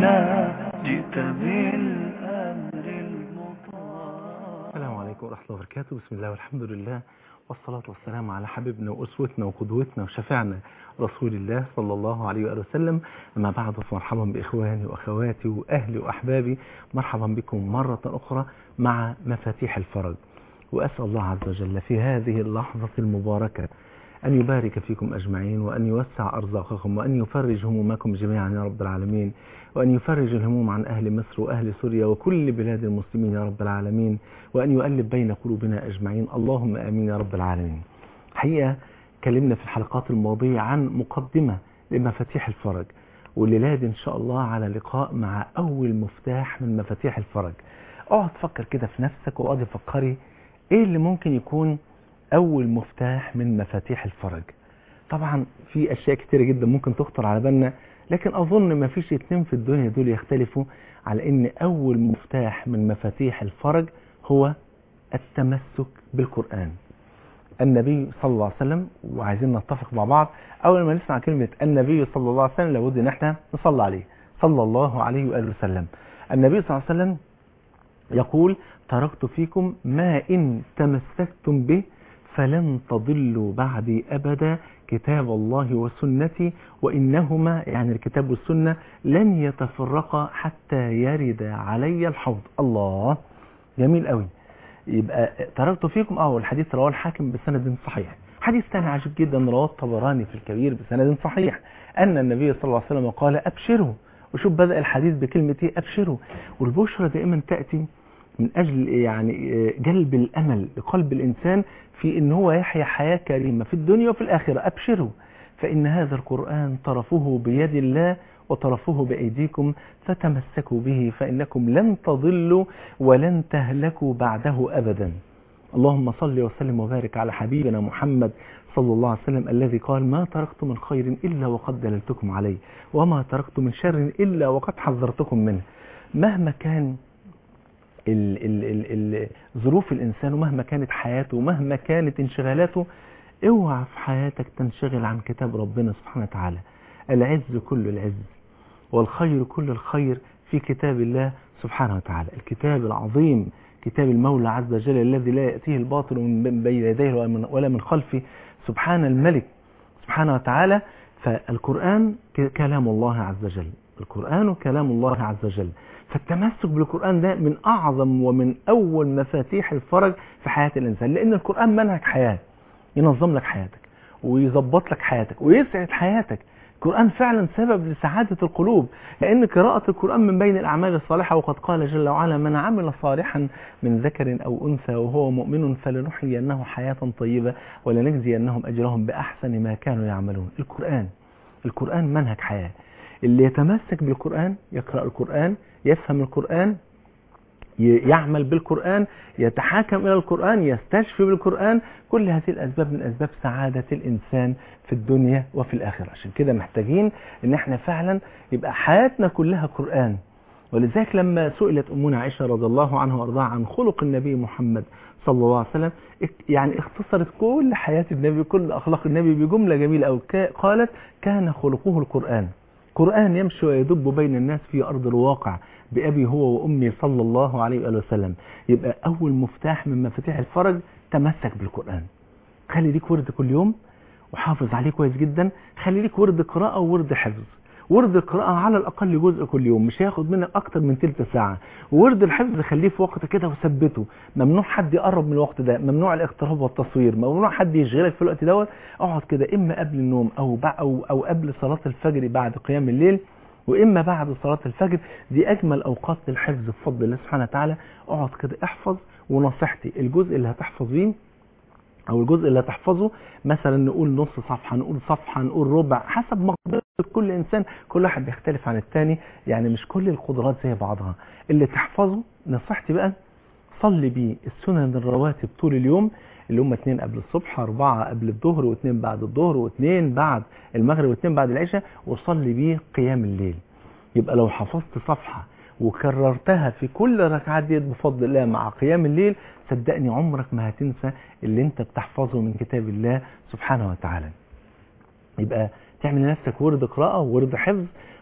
ربنا جئت بالأمر المطاع السلام عليكم ورحمة الله وبركاته بسم الله والحمد لله والصلاة والسلام على حبيبنا وأسوتنا وقدوتنا وشفيعنا رسول الله صلى الله عليه وآله وسلم أما بعد فمرحبا بإخواني وأخواتي وأهلي وأحبابي مرحبا بكم مرة أخرى مع مفاتيح الفرج وأسأل الله عز وجل في هذه اللحظة المباركة أن يبارك فيكم أجمعين وأن يوسع أرزاقكم وأن يفرج همومكم جميعا يا رب العالمين وأن يفرج الهموم عن أهل مصر وأهل سوريا وكل بلاد المسلمين يا رب العالمين وأن يؤلف بين قلوبنا أجمعين اللهم آمين يا رب العالمين حقيقة كلمنا في الحلقات الماضية عن مقدمة لمفاتيح الفرج والليلة دي إن شاء الله على لقاء مع أول مفتاح من مفاتيح الفرج اقعد فكر كده في نفسك واقعد فكري ايه اللي ممكن يكون اول مفتاح من مفاتيح الفرج طبعا في اشياء كتيرة جدا ممكن تخطر على بالنا لكن اظن ما فيش اتنين في الدنيا دول يختلفوا على ان اول مفتاح من مفاتيح الفرج هو التمسك بالقرآن النبي صلى الله عليه وسلم وعايزين نتفق مع بعض اول ما نسمع كلمة النبي صلى الله عليه وسلم لابد ان احنا نصلي عليه صلى الله عليه وآله وسلم النبي صلى الله عليه وسلم يقول تركت فيكم ما إن تمسكتم به فلن تضلوا بعدي أبدا كتاب الله وسنتي وإنهما يعني الكتاب والسنة لن يتفرقا حتى يرد علي الحوض الله جميل قوي يبقى تركت فيكم اه الحديث رواه الحاكم بسند صحيح حديث ثاني عجيب جدا رواه الطبراني في الكبير بسند صحيح أن النبي صلى الله عليه وسلم قال أبشروا وشوف بدأ الحديث بكلمة ايه أبشروا والبشرى دائما تأتي من أجل يعني جلب الأمل لقلب الإنسان في أن هو يحيا حياة كريمة في الدنيا وفي الآخرة أبشروا فإن هذا القرآن طرفه بيد الله وطرفه بأيديكم فتمسكوا به فإنكم لن تضلوا ولن تهلكوا بعده أبدا اللهم صل وسلم وبارك على حبيبنا محمد صلى الله عليه وسلم الذي قال ما تركت من خير إلا وقد دللتكم عليه وما تركت من شر إلا وقد حذرتكم منه مهما كان ال ال ال ال ظروف الإنسان ومهما كانت حياته ومهما كانت انشغالاته اوعى في حياتك تنشغل عن كتاب ربنا سبحانه وتعالى العز كل العز والخير كل الخير في كتاب الله سبحانه وتعالى الكتاب العظيم كتاب المولى عز وجل الذي لا يأتيه الباطل من بين يديه ولا من خلفه سبحان الملك سبحانه وتعالى فالقرآن كلام الله عز وجل القرآن كلام الله عز وجل فالتمسك بالقرآن ده من أعظم ومن أول مفاتيح الفرج في حياة الإنسان لأن القرآن منهج حياة ينظم لك حياتك ويظبط لك حياتك ويسعد حياتك القرآن فعلا سبب لسعادة القلوب لأن قراءة القرآن من بين الأعمال الصالحة وقد قال جل وعلا من عمل صالحا من ذكر أو أنثى وهو مؤمن فلنحيينه حياة طيبة ولنجزينهم أجرهم بأحسن ما كانوا يعملون القرآن القرآن منهج حياة اللي يتمسك بالقرآن يقرأ القرآن يفهم القرآن يعمل بالقرآن يتحاكم إلى القرآن يستشفي بالقرآن كل هذه الأسباب من أسباب سعادة الإنسان في الدنيا وفي الآخرة عشان كده محتاجين إن احنا فعلا يبقى حياتنا كلها قرآن ولذلك لما سئلت أمنا عائشة رضي الله عنها وارضاها عن خلق النبي محمد صلى الله عليه وسلم يعني اختصرت كل حياة النبي كل أخلاق النبي بجملة جميلة أو قالت كان خلقه القرآن قرآن يمشي ويدب بين الناس في أرض الواقع بأبي هو وأمي صلى الله عليه وآله وسلم يبقى أول مفتاح من مفاتيح الفرج تمسك بالقرآن خلي ليك ورد كل يوم وحافظ عليه كويس جدا خلي ليك ورد قراءة وورد حفظ ورد القراءة على الأقل جزء كل يوم مش هياخد منك أكتر من تلت ساعة ورد الحفظ خليه في وقت كده وثبته ممنوع حد يقرب من الوقت ده ممنوع الاقتراب والتصوير ممنوع حد يشغلك في الوقت دوت اقعد كده إما قبل النوم أو, أو, أو قبل صلاة الفجر بعد قيام الليل وإما بعد صلاة الفجر دي أجمل أوقات للحفظ بفضل الله سبحانه وتعالى اقعد كده احفظ ونصيحتي الجزء اللي هتحفظ فيه او الجزء اللي هتحفظه مثلا نقول نص صفحة نقول صفحة نقول ربع حسب مقدرة كل انسان كل واحد بيختلف عن التاني يعني مش كل القدرات زي بعضها اللي تحفظه نصيحتي بقى صلي بيه السنن الرواتب طول اليوم اللي هم اتنين قبل الصبح اربعة قبل الظهر واتنين بعد الظهر واتنين بعد المغرب واتنين بعد العشاء وصلي بيه قيام الليل يبقى لو حفظت صفحة وكررتها في كل ركعات ديت بفضل الله مع قيام الليل صدقني عمرك ما هتنسى اللي انت بتحفظه من كتاب الله سبحانه وتعالى يبقى تعمل لنفسك ورد قراءة وورد حفظ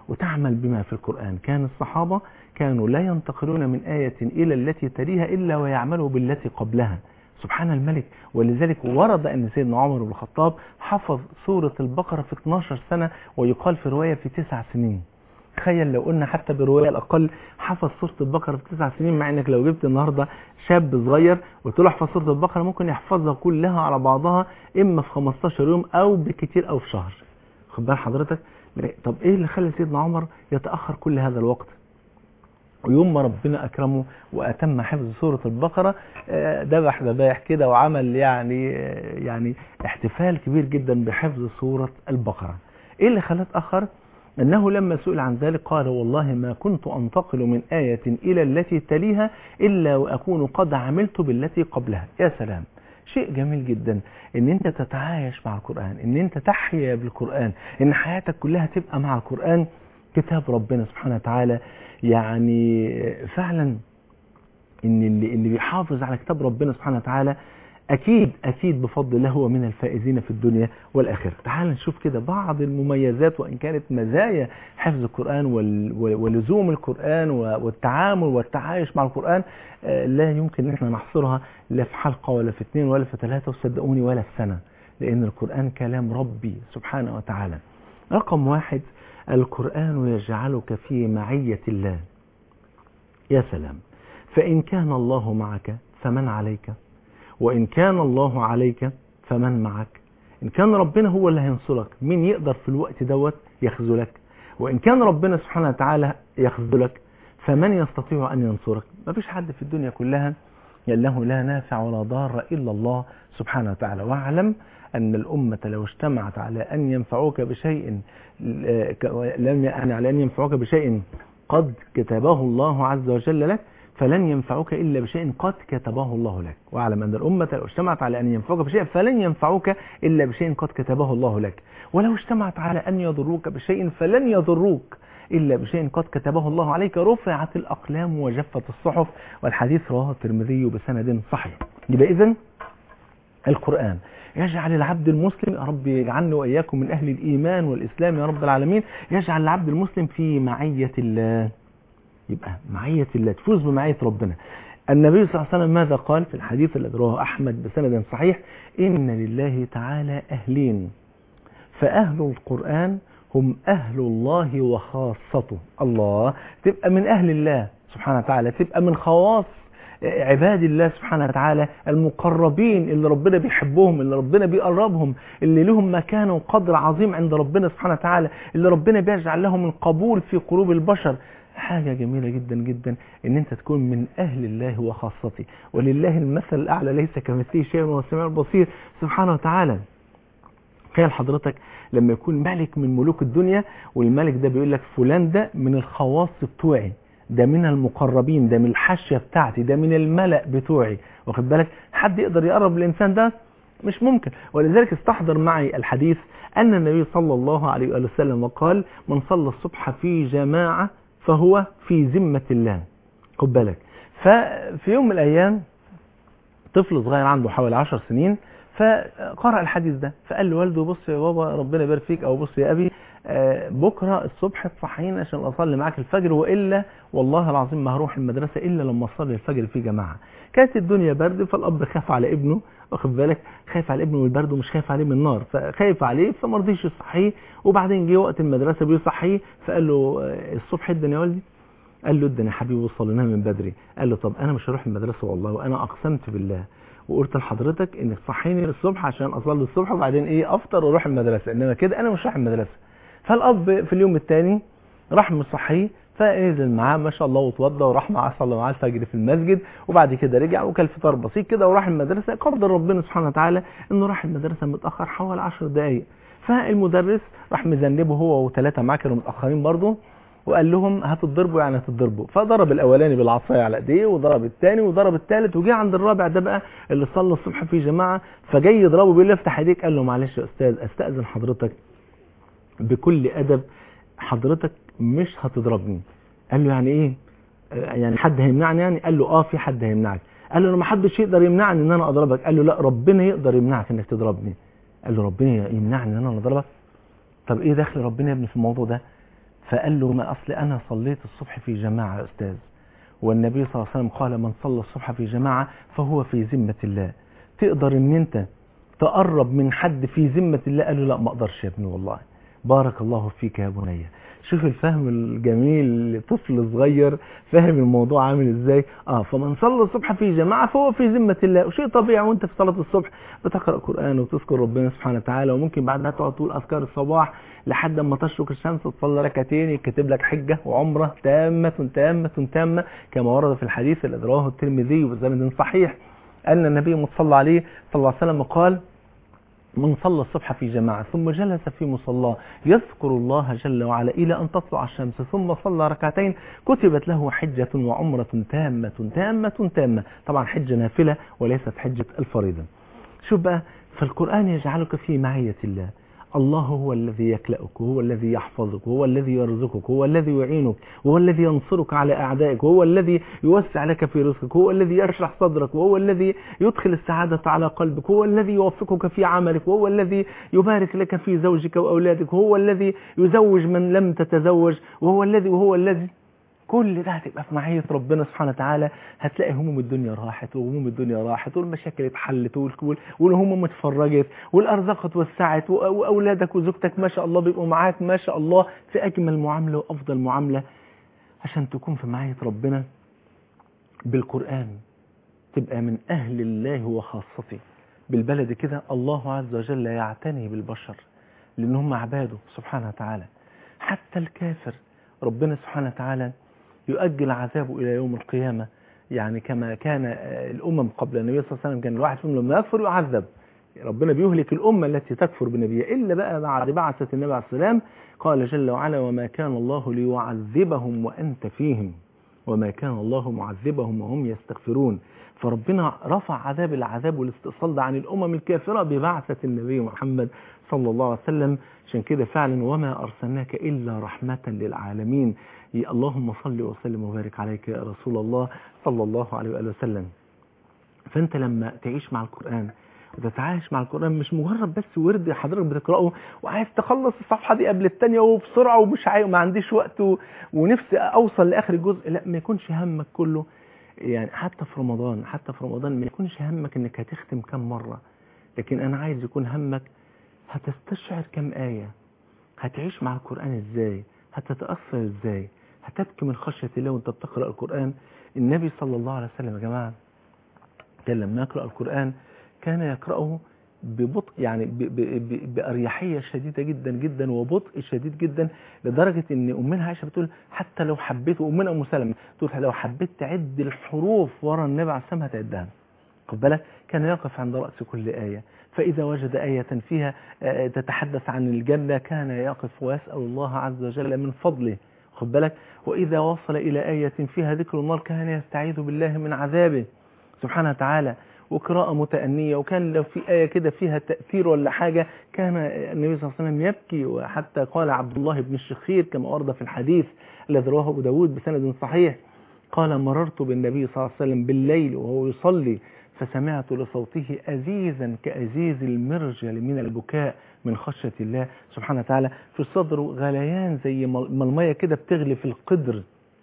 وتعمل بما في القرآن كان الصحابة كانوا لا ينتقلون من آية إلى التي تليها إلا ويعملوا بالتي قبلها سبحان الملك ولذلك ورد أن سيدنا عمر بن الخطاب حفظ سورة البقرة في 12 سنة ويقال في رواية في 9 سنين تخيل لو قلنا حتى برواية الأقل حفظ سورة البقرة في 9 سنين مع أنك لو جبت النهاردة شاب صغير وقلت له احفظ سورة البقرة ممكن يحفظها كلها على بعضها إما في 15 يوم أو بكتير أو في شهر خد بال حضرتك طب إيه اللي خلى سيدنا عمر يتأخر كل هذا الوقت ويوم ما ربنا أكرمه وأتم حفظ سورة البقرة ذبح ذبايح كده وعمل يعني يعني احتفال كبير جدا بحفظ سورة البقرة إيه اللي خلاه اتأخر؟ أنه لما سئل عن ذلك قال والله ما كنت أنتقل من آية إلى التي تليها إلا وأكون قد عملت بالتي قبلها يا سلام شيء جميل جدا ان انت تتعايش مع القرآن ان انت تحيا بالقرآن ان حياتك كلها تبقى مع القرآن كتاب ربنا سبحانه وتعالى يعني فعلا ان اللي, اللي بيحافظ على كتاب ربنا سبحانه وتعالى اكيد اكيد بفضل الله هو من الفائزين في الدنيا والاخره تعال نشوف كده بعض المميزات وان كانت مزايا حفظ القران ولزوم القران والتعامل والتعايش مع القران لا يمكن ان احنا نحصرها لا في حلقه ولا في اثنين ولا في ثلاثه وصدقوني ولا في سنه لان القران كلام ربي سبحانه وتعالى رقم واحد القرآن يجعلك في معية الله يا سلام فإن كان الله معك فمن عليك وإن كان الله عليك فمن معك إن كان ربنا هو اللي هينصرك مين يقدر في الوقت دوت يخذلك وإن كان ربنا سبحانه وتعالى يخذلك فمن يستطيع أن ينصرك ما فيش حد في الدنيا كلها يله لا نافع ولا ضار إلا الله سبحانه وتعالى واعلم أن الأمة لو اجتمعت على أن ينفعوك بشيء لم يعني على أن ينفعوك بشيء قد كتبه الله عز وجل لك فلن ينفعوك إلا بشيء قد كتبه الله لك واعلم أن الأمة لو اجتمعت على أن ينفعوك بشيء فلن ينفعوك إلا بشيء قد كتبه الله لك ولو اجتمعت على أن يضروك بشيء فلن يضروك إلا بشيء قد كتبه الله عليك رفعت الأقلام وجفت الصحف والحديث رواه الترمذي بسند صحيح يبقى إذن القرآن يجعل العبد المسلم يا رب يجعلنا وإياكم من أهل الإيمان والإسلام يا رب العالمين يجعل العبد المسلم في معية الله يبقى معية الله تفوز بمعية ربنا النبي صلى الله عليه وسلم ماذا قال في الحديث الذي رواه أحمد بسند صحيح إن لله تعالى أهلين فأهل القرآن هم أهل الله وخاصته الله تبقى من أهل الله سبحانه وتعالى تبقى من خواص عباد الله سبحانه وتعالى المقربين اللي ربنا بيحبهم اللي ربنا بيقربهم اللي لهم مكان وقدر عظيم عند ربنا سبحانه وتعالى اللي ربنا بيجعل لهم القبول في قلوب البشر حاجة جميلة جدا جدا ان انت تكون من اهل الله وخاصته ولله المثل الاعلى ليس كمثله شيء وهو السميع البصير سبحانه وتعالى تخيل حضرتك لما يكون ملك من ملوك الدنيا والملك ده بيقول لك فلان ده من الخواص بتوعي ده من المقربين ده من الحاشية بتاعتي ده من الملأ بتوعي واخد بالك حد يقدر يقرب الإنسان ده مش ممكن ولذلك استحضر معي الحديث أن النبي صلى الله عليه وآله وسلم قال من صلى الصبح في جماعة فهو في ذمة الله خد بالك ففي يوم من الأيام طفل صغير عنده حوالي عشر سنين فقرأ الحديث ده فقال لوالده بص يا بابا ربنا يبارك فيك أو بص يا أبي بكرة الصبح تصحيني عشان أصلي معاك الفجر وإلا والله العظيم ما هروح المدرسة إلا لما أصلي الفجر في جماعة كانت الدنيا برد فالأب خاف على ابنه واخد بالك خايف على ابنه من البرد ومش خايف عليه من النار فخايف عليه فما رضيش يصحيه وبعدين جه وقت المدرسة بيصحيه فقال له الصبح ادن يا والدي قال له ادن يا حبيبي وصلنا من بدري قال له طب أنا مش هروح المدرسة والله وأنا أقسمت بالله وقلت لحضرتك انك تصحيني الصبح عشان اصلي الصبح وبعدين ايه افطر واروح المدرسه انما كده انا مش رايح المدرسه فالاب في اليوم الثاني راح مصحيه فنزل معاه ما شاء الله واتوضى وراح معاه صلى معاه الفجر في المسجد وبعد كده رجع وكل فطار بسيط كده وراح المدرسه قدر ربنا سبحانه وتعالى انه راح المدرسه متاخر حوالي 10 دقائق فالمدرس راح مذنبه هو وثلاثه معاه كانوا متاخرين برضه وقال لهم هتضربوا يعني هتضربوا فضرب الاولاني بالعصايه على ايديه وضرب الثاني وضرب الثالث وجه عند الرابع ده بقى اللي صلى الصبح في جماعه فجاي يضربه بيقول له افتح ايديك قال له معلش يا استاذ استاذن حضرتك بكل ادب حضرتك مش هتضربني قال له يعني ايه يعني حد هيمنعني يعني قال له اه في حد هيمنعك قال له ما حدش يقدر يمنعني ان انا اضربك قال له لا ربنا يقدر يمنعك انك تضربني قال له ربنا يمنعني ان انا اضربك طب ايه دخل ربنا يا ابني في الموضوع ده فقال له ما أصل أنا صليت الصبح في جماعة يا أستاذ والنبي صلى الله عليه وسلم قال من صلى الصبح في جماعة فهو في ذمة الله تقدر ان انت تقرب من حد في ذمة الله قال له لا ما اقدرش يا ابني والله بارك الله فيك يا بني شوف الفهم الجميل لطفل صغير فاهم الموضوع عامل ازاي اه فمن صلى الصبح في جماعة فهو في ذمة الله وشيء طبيعي وانت في صلاة الصبح بتقرأ قرآن وتذكر ربنا سبحانه وتعالى وممكن بعدها تقعد تقول اذكار الصباح لحد ما تشرق الشمس تصلي ركعتين يكتب لك حجة وعمرة تامة تامة تامة كما ورد في الحديث الذي رواه الترمذي بسند صحيح أن النبي مصلى عليه صلى الله عليه وسلم قال من صلى الصبح في جماعة ثم جلس في مصلاه يذكر الله جل وعلا إلى أن تطلع الشمس ثم صلى ركعتين كتبت له حجة وعمرة تامة تامة تامة طبعا حجة نافلة وليست حجة الفريضة شوف بقى فالقرآن يجعلك في معية الله الله هو الذي يكلأك وهو الذي يحفظك وهو الذي يرزقك وهو الذي يعينك وهو الذي ينصرك على أعدائك وهو الذي يوسع لك في رزقك وهو الذي يشرح صدرك وهو الذي يدخل السعادة على قلبك وهو الذي يوفقك في عملك وهو الذي يبارك لك في زوجك وأولادك وهو الذي يزوج من لم تتزوج وهو الذي وهو الذي كل ده هتبقى في معية ربنا سبحانه وتعالى هتلاقي هموم الدنيا راحت وهموم الدنيا راحت والمشاكل اتحلت والهموم اتفرجت والأرزاق اتوسعت وأولادك وزوجتك ما شاء الله بيبقوا معاك ما شاء الله في أجمل معاملة وأفضل معاملة عشان تكون في معية ربنا بالقرآن تبقى من أهل الله وخاصته بالبلد كده الله عز وجل يعتني بالبشر لأن هم عباده سبحانه وتعالى حتى الكافر ربنا سبحانه وتعالى يؤجل عذابه إلى يوم القيامة يعني كما كان الأمم قبل النبي صلى الله عليه وسلم كان الواحد فيهم لما يكفر يعذب ربنا بيهلك الأمة التي تكفر بالنبي إلا بقى بعد بعثة النبي عليه السلام قال جل وعلا وما كان الله ليعذبهم وأنت فيهم وما كان الله معذبهم وهم يستغفرون فربنا رفع عذاب العذاب والاستئصال ده عن الأمم الكافرة ببعثة النبي محمد صلى الله عليه وسلم عشان كده فعلا وما أرسلناك إلا رحمة للعالمين يا اللهم صل وسلم وبارك عليك يا رسول الله صلى الله عليه وآله وسلم فأنت لما تعيش مع القرآن وتتعايش مع القرآن مش مجرد بس ورد حضرتك بتقرأه وعايز تخلص الصفحة دي قبل الثانية وبسرعة ومش عايز ما عنديش وقت و... ونفسي أوصل لآخر الجزء لا ما يكونش همك كله يعني حتى في رمضان حتى في رمضان ما يكونش همك انك هتختم كم مرة لكن انا عايز يكون همك هتستشعر كم آية هتعيش مع القرآن ازاي هتتأثر ازاي هتبكي من خشية الله وانت بتقرأ القرآن النبي صلى الله عليه وسلم يا جماعة كان لما يقرأ القرآن كان يقرأه ببطء يعني ب ب ب بأريحية شديدة جدا جدا وبطء شديد جدا لدرجة ان أمنا عائشة بتقول حتى لو حبيت وأمنا أم سلمة تقول لو حبيت تعد الحروف ورا النبي عليه السلام هتعدها خد بالك كان يقف عند رأس كل آية فإذا وجد آية فيها تتحدث عن الجنة كان يقف ويسأل الله عز وجل من فضله خد بالك وإذا وصل إلى آية فيها ذكر النار كان يستعيذ بالله من عذابه سبحانه وتعالى وقراءة متأنية وكان لو في آية كده فيها تأثير ولا حاجة كان النبي صلى الله عليه وسلم يبكي وحتى قال عبد الله بن الشخير كما ورد في الحديث الذي رواه أبو داود بسند صحيح قال مررت بالنبي صلى الله عليه وسلم بالليل وهو يصلي فسمعت لصوته أزيزا كأزيز المرجل من البكاء من خشية الله سبحانه وتعالى في صدره غليان زي ما المية كده بتغلي في القدر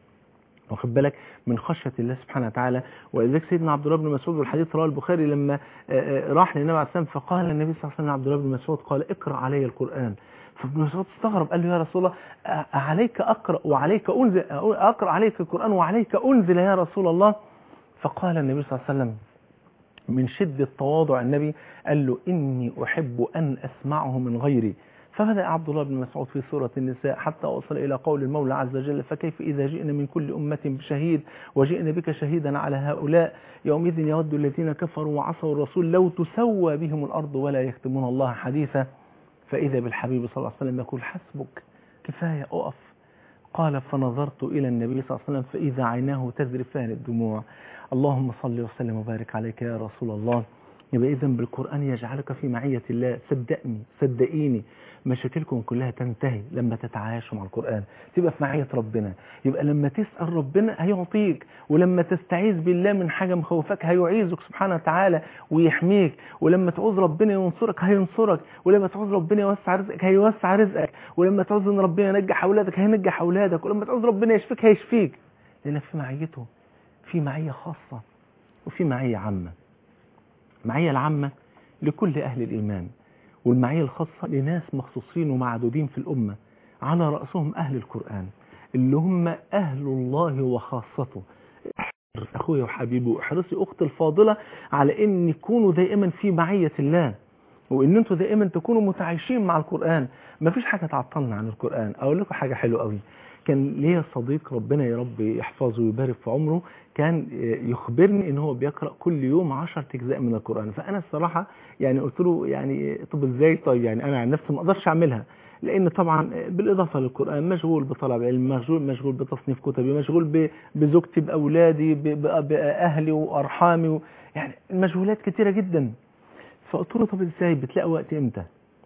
واخد بالك من خشية الله سبحانه وتعالى ولذلك سيدنا عبد الله بن مسعود والحديث رواه البخاري لما راح للنبي عليه السلام فقال النبي صلى الله عليه وسلم عبد الله بن مسعود قال اقرأ علي القرآن فابن مسعود استغرب قال له يا رسول الله عليك أقرأ وعليك أنزل أقرأ عليك القرآن وعليك أنزل يا رسول الله فقال النبي صلى الله عليه وسلم من شدة تواضع النبي قال له إني أحب أن أسمعه من غيري فبدأ عبد الله بن مسعود في سورة النساء حتى وصل إلى قول المولى عز وجل فكيف إذا جئنا من كل أمة بشهيد وجئنا بك شهيدا على هؤلاء يومئذ يود الذين كفروا وعصوا الرسول لو تسوى بهم الأرض ولا يكتمون الله حديثا فإذا بالحبيب صلى الله عليه وسلم يقول حسبك كفاية أقف قال فنظرت إلى النبي صلى الله عليه وسلم فإذا عيناه تذرفان الدموع اللهم صل وسلم وبارك عليك يا رسول الله يبقى إذا بالقرآن يجعلك في معية الله صدقني صدقيني مشاكلكم كلها تنتهي لما تتعايشوا مع القرآن تبقى في معية ربنا يبقى لما تسأل ربنا هيعطيك ولما تستعيذ بالله من حاجة مخوفك هيعيذك سبحانه وتعالى ويحميك ولما تعوز ربنا ينصرك هينصرك ولما تعوز ربنا يوسع رزقك هيوسع رزقك ولما تعوز ان ربنا ينجح اولادك هينجح اولادك ولما تعوز ربنا يشفيك هيشفيك لانك في معيته في معية خاصة وفي معية عامة المعية العامة لكل أهل الإيمان والمعية الخاصة لناس مخصوصين ومعدودين في الأمة على رأسهم أهل القرآن اللي هم أهل الله وخاصته أخويا وحبيبي احرصي أختي الفاضلة على أن يكونوا دائما في معية الله وان انتوا دائما تكونوا متعايشين مع القرآن مفيش حاجة تعطلنا عن القرآن اقول لكم حاجة حلوة قوي كان ليا صديق ربنا يا رب يحفظه ويبارك في عمره كان يخبرني ان هو بيقرأ كل يوم 10 اجزاء من القرآن فانا الصراحة يعني قلت له يعني طب ازاي طيب يعني انا عن نفسي ما اقدرش اعملها لان طبعا بالاضافه للقران مشغول بطلب علم مشغول مشغول بتصنيف كتبي مشغول بزوجتي باولادي باهلي وارحامي يعني المشغولات كتيره جدا فقلت له طب ازاي بتلاقي وقت امتى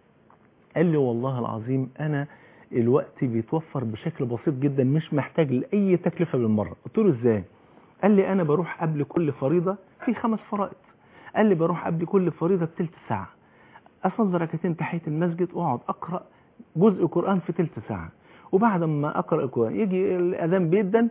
قال لي والله العظيم انا الوقت بيتوفر بشكل بسيط جدا مش محتاج لاي تكلفه بالمره قلت له ازاي قال لي انا بروح قبل كل فريضه في خمس فرائض قال لي بروح قبل كل فريضه بثلث ساعه اصلي ركعتين تحيه المسجد واقعد اقرا جزء قران في ثلث ساعه وبعد ما اقرا القران يجي الاذان بيدن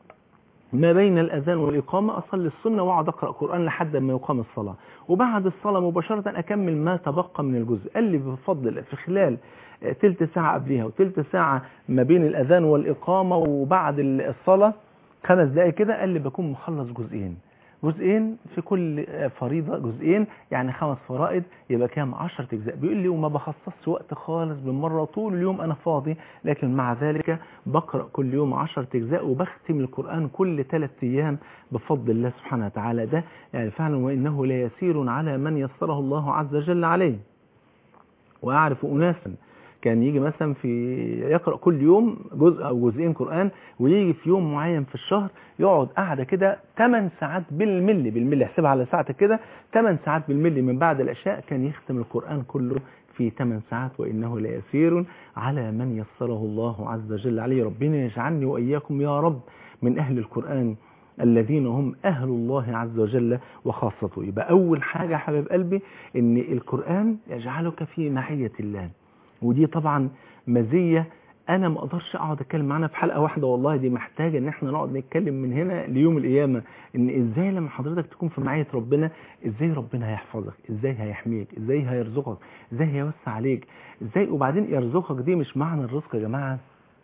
ما بين الأذان والإقامة أصلي السنة وأقعد أقرأ قرآن لحد ما يقام الصلاة وبعد الصلاة مباشرة أكمل ما تبقى من الجزء قال لي بفضل في خلال تلت ساعة قبلها وتلت ساعة ما بين الأذان والإقامة وبعد الصلاة خمس دقايق كده قال لي بكون مخلص جزئين جزئين في كل فريضة جزئين يعني خمس فرائض يبقى كام 10 اجزاء بيقول لي وما بخصصش وقت خالص بالمرة طول اليوم انا فاضي لكن مع ذلك بقرأ كل يوم 10 اجزاء وبختم القرآن كل ثلاث ايام بفضل الله سبحانه وتعالى ده يعني فعلا وانه لا يسير على من يسره الله عز وجل عليه واعرف اناسا كان يجي مثلا في يقرأ كل يوم جزء أو جزئين قرآن ويجي في يوم معين في الشهر يقعد قاعدة كده 8 ساعات بالملي بالملي احسبها على ساعتك كده 8 ساعات بالملي من بعد العشاء كان يختم القرآن كله في 8 ساعات وإنه ليسير على من يسره الله عز وجل عليه ربنا يجعلني وإياكم يا رب من أهل القرآن الذين هم أهل الله عز وجل وخاصته يبقى أول حاجة يا حبيب قلبي إن القرآن يجعلك في معية الله ودي طبعا مزية انا ما اقدرش اقعد اتكلم عنها في حلقة واحدة والله دي محتاجة ان احنا نقعد نتكلم من هنا ليوم القيامة ان ازاي لما حضرتك تكون في معية ربنا ازاي ربنا هيحفظك ازاي هيحميك ازاي هيرزقك ازاي هيوسع عليك ازاي وبعدين يرزقك دي مش معنى الرزق يا جماعة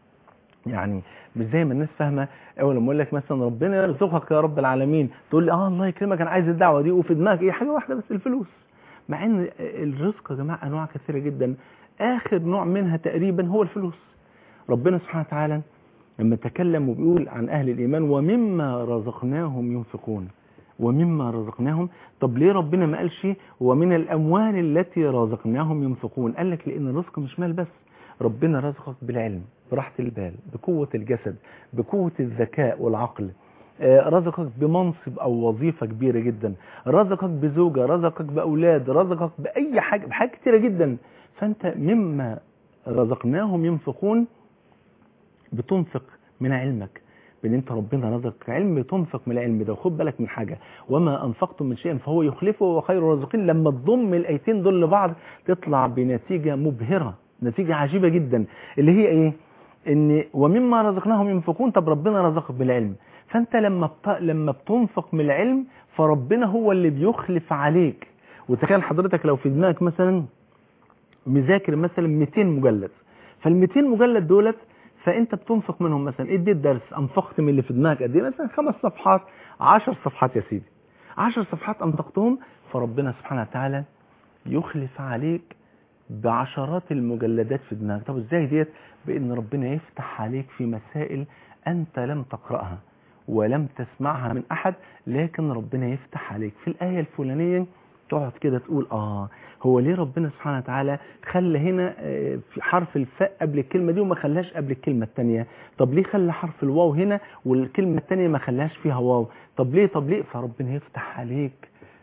يعني مش زي ما الناس فاهمه اول لما اقول لك مثلا ربنا يرزقك يا رب العالمين تقول لي اه الله يكرمك انا عايز الدعوه دي وفي دماغك ايه حاجه واحده بس الفلوس مع ان الرزق يا جماعه انواع كثيره جدا آخر نوع منها تقريبا هو الفلوس ربنا سبحانه وتعالى لما تكلم وبيقول عن أهل الإيمان ومما رزقناهم ينفقون ومما رزقناهم طب ليه ربنا ما قالش ومن الأموال التي رزقناهم ينفقون قال لك لأن الرزق مش مال بس ربنا رزقك بالعلم براحة البال بقوة الجسد بقوة الذكاء والعقل رزقك بمنصب او وظيفة كبيرة جدا رزقك بزوجة رزقك باولاد رزقك باي حاجة بحاجة كتيرة جدا فانت مما رزقناهم ينفقون بتنفق من علمك بان انت ربنا رزقك علم تنفق من العلم ده وخد بالك من حاجة وما انفقتم من شيء فهو يخلفه وخير الرازقين لما تضم الايتين دول لبعض تطلع بنتيجة مبهرة نتيجة عجيبة جدا اللي هي ايه ان ومما رزقناهم ينفقون طب ربنا رزقك بالعلم فانت لما بت... لما بتنفق من العلم فربنا هو اللي بيخلف عليك وتخيل حضرتك لو في دماغك مثلا مذاكر مثلا 200 مجلد فال 200 مجلد دولت فانت بتنفق منهم مثلا اديت درس انفقت من اللي في دماغك قد ايه مثلا خمس صفحات 10 صفحات يا سيدي 10 صفحات انفقتهم فربنا سبحانه وتعالى يخلف عليك بعشرات المجلدات في دماغك طب ازاي ديت بان ربنا يفتح عليك في مسائل انت لم تقراها ولم تسمعها من احد لكن ربنا يفتح عليك في الايه الفلانيه تقعد كده تقول اه هو ليه ربنا سبحانه وتعالى خلى هنا في حرف الفاء قبل الكلمة دي وما خلاش قبل الكلمة الثانية طب ليه خلى حرف الواو هنا والكلمة الثانية ما خلاش فيها واو طب ليه طب ليه فربنا يفتح عليك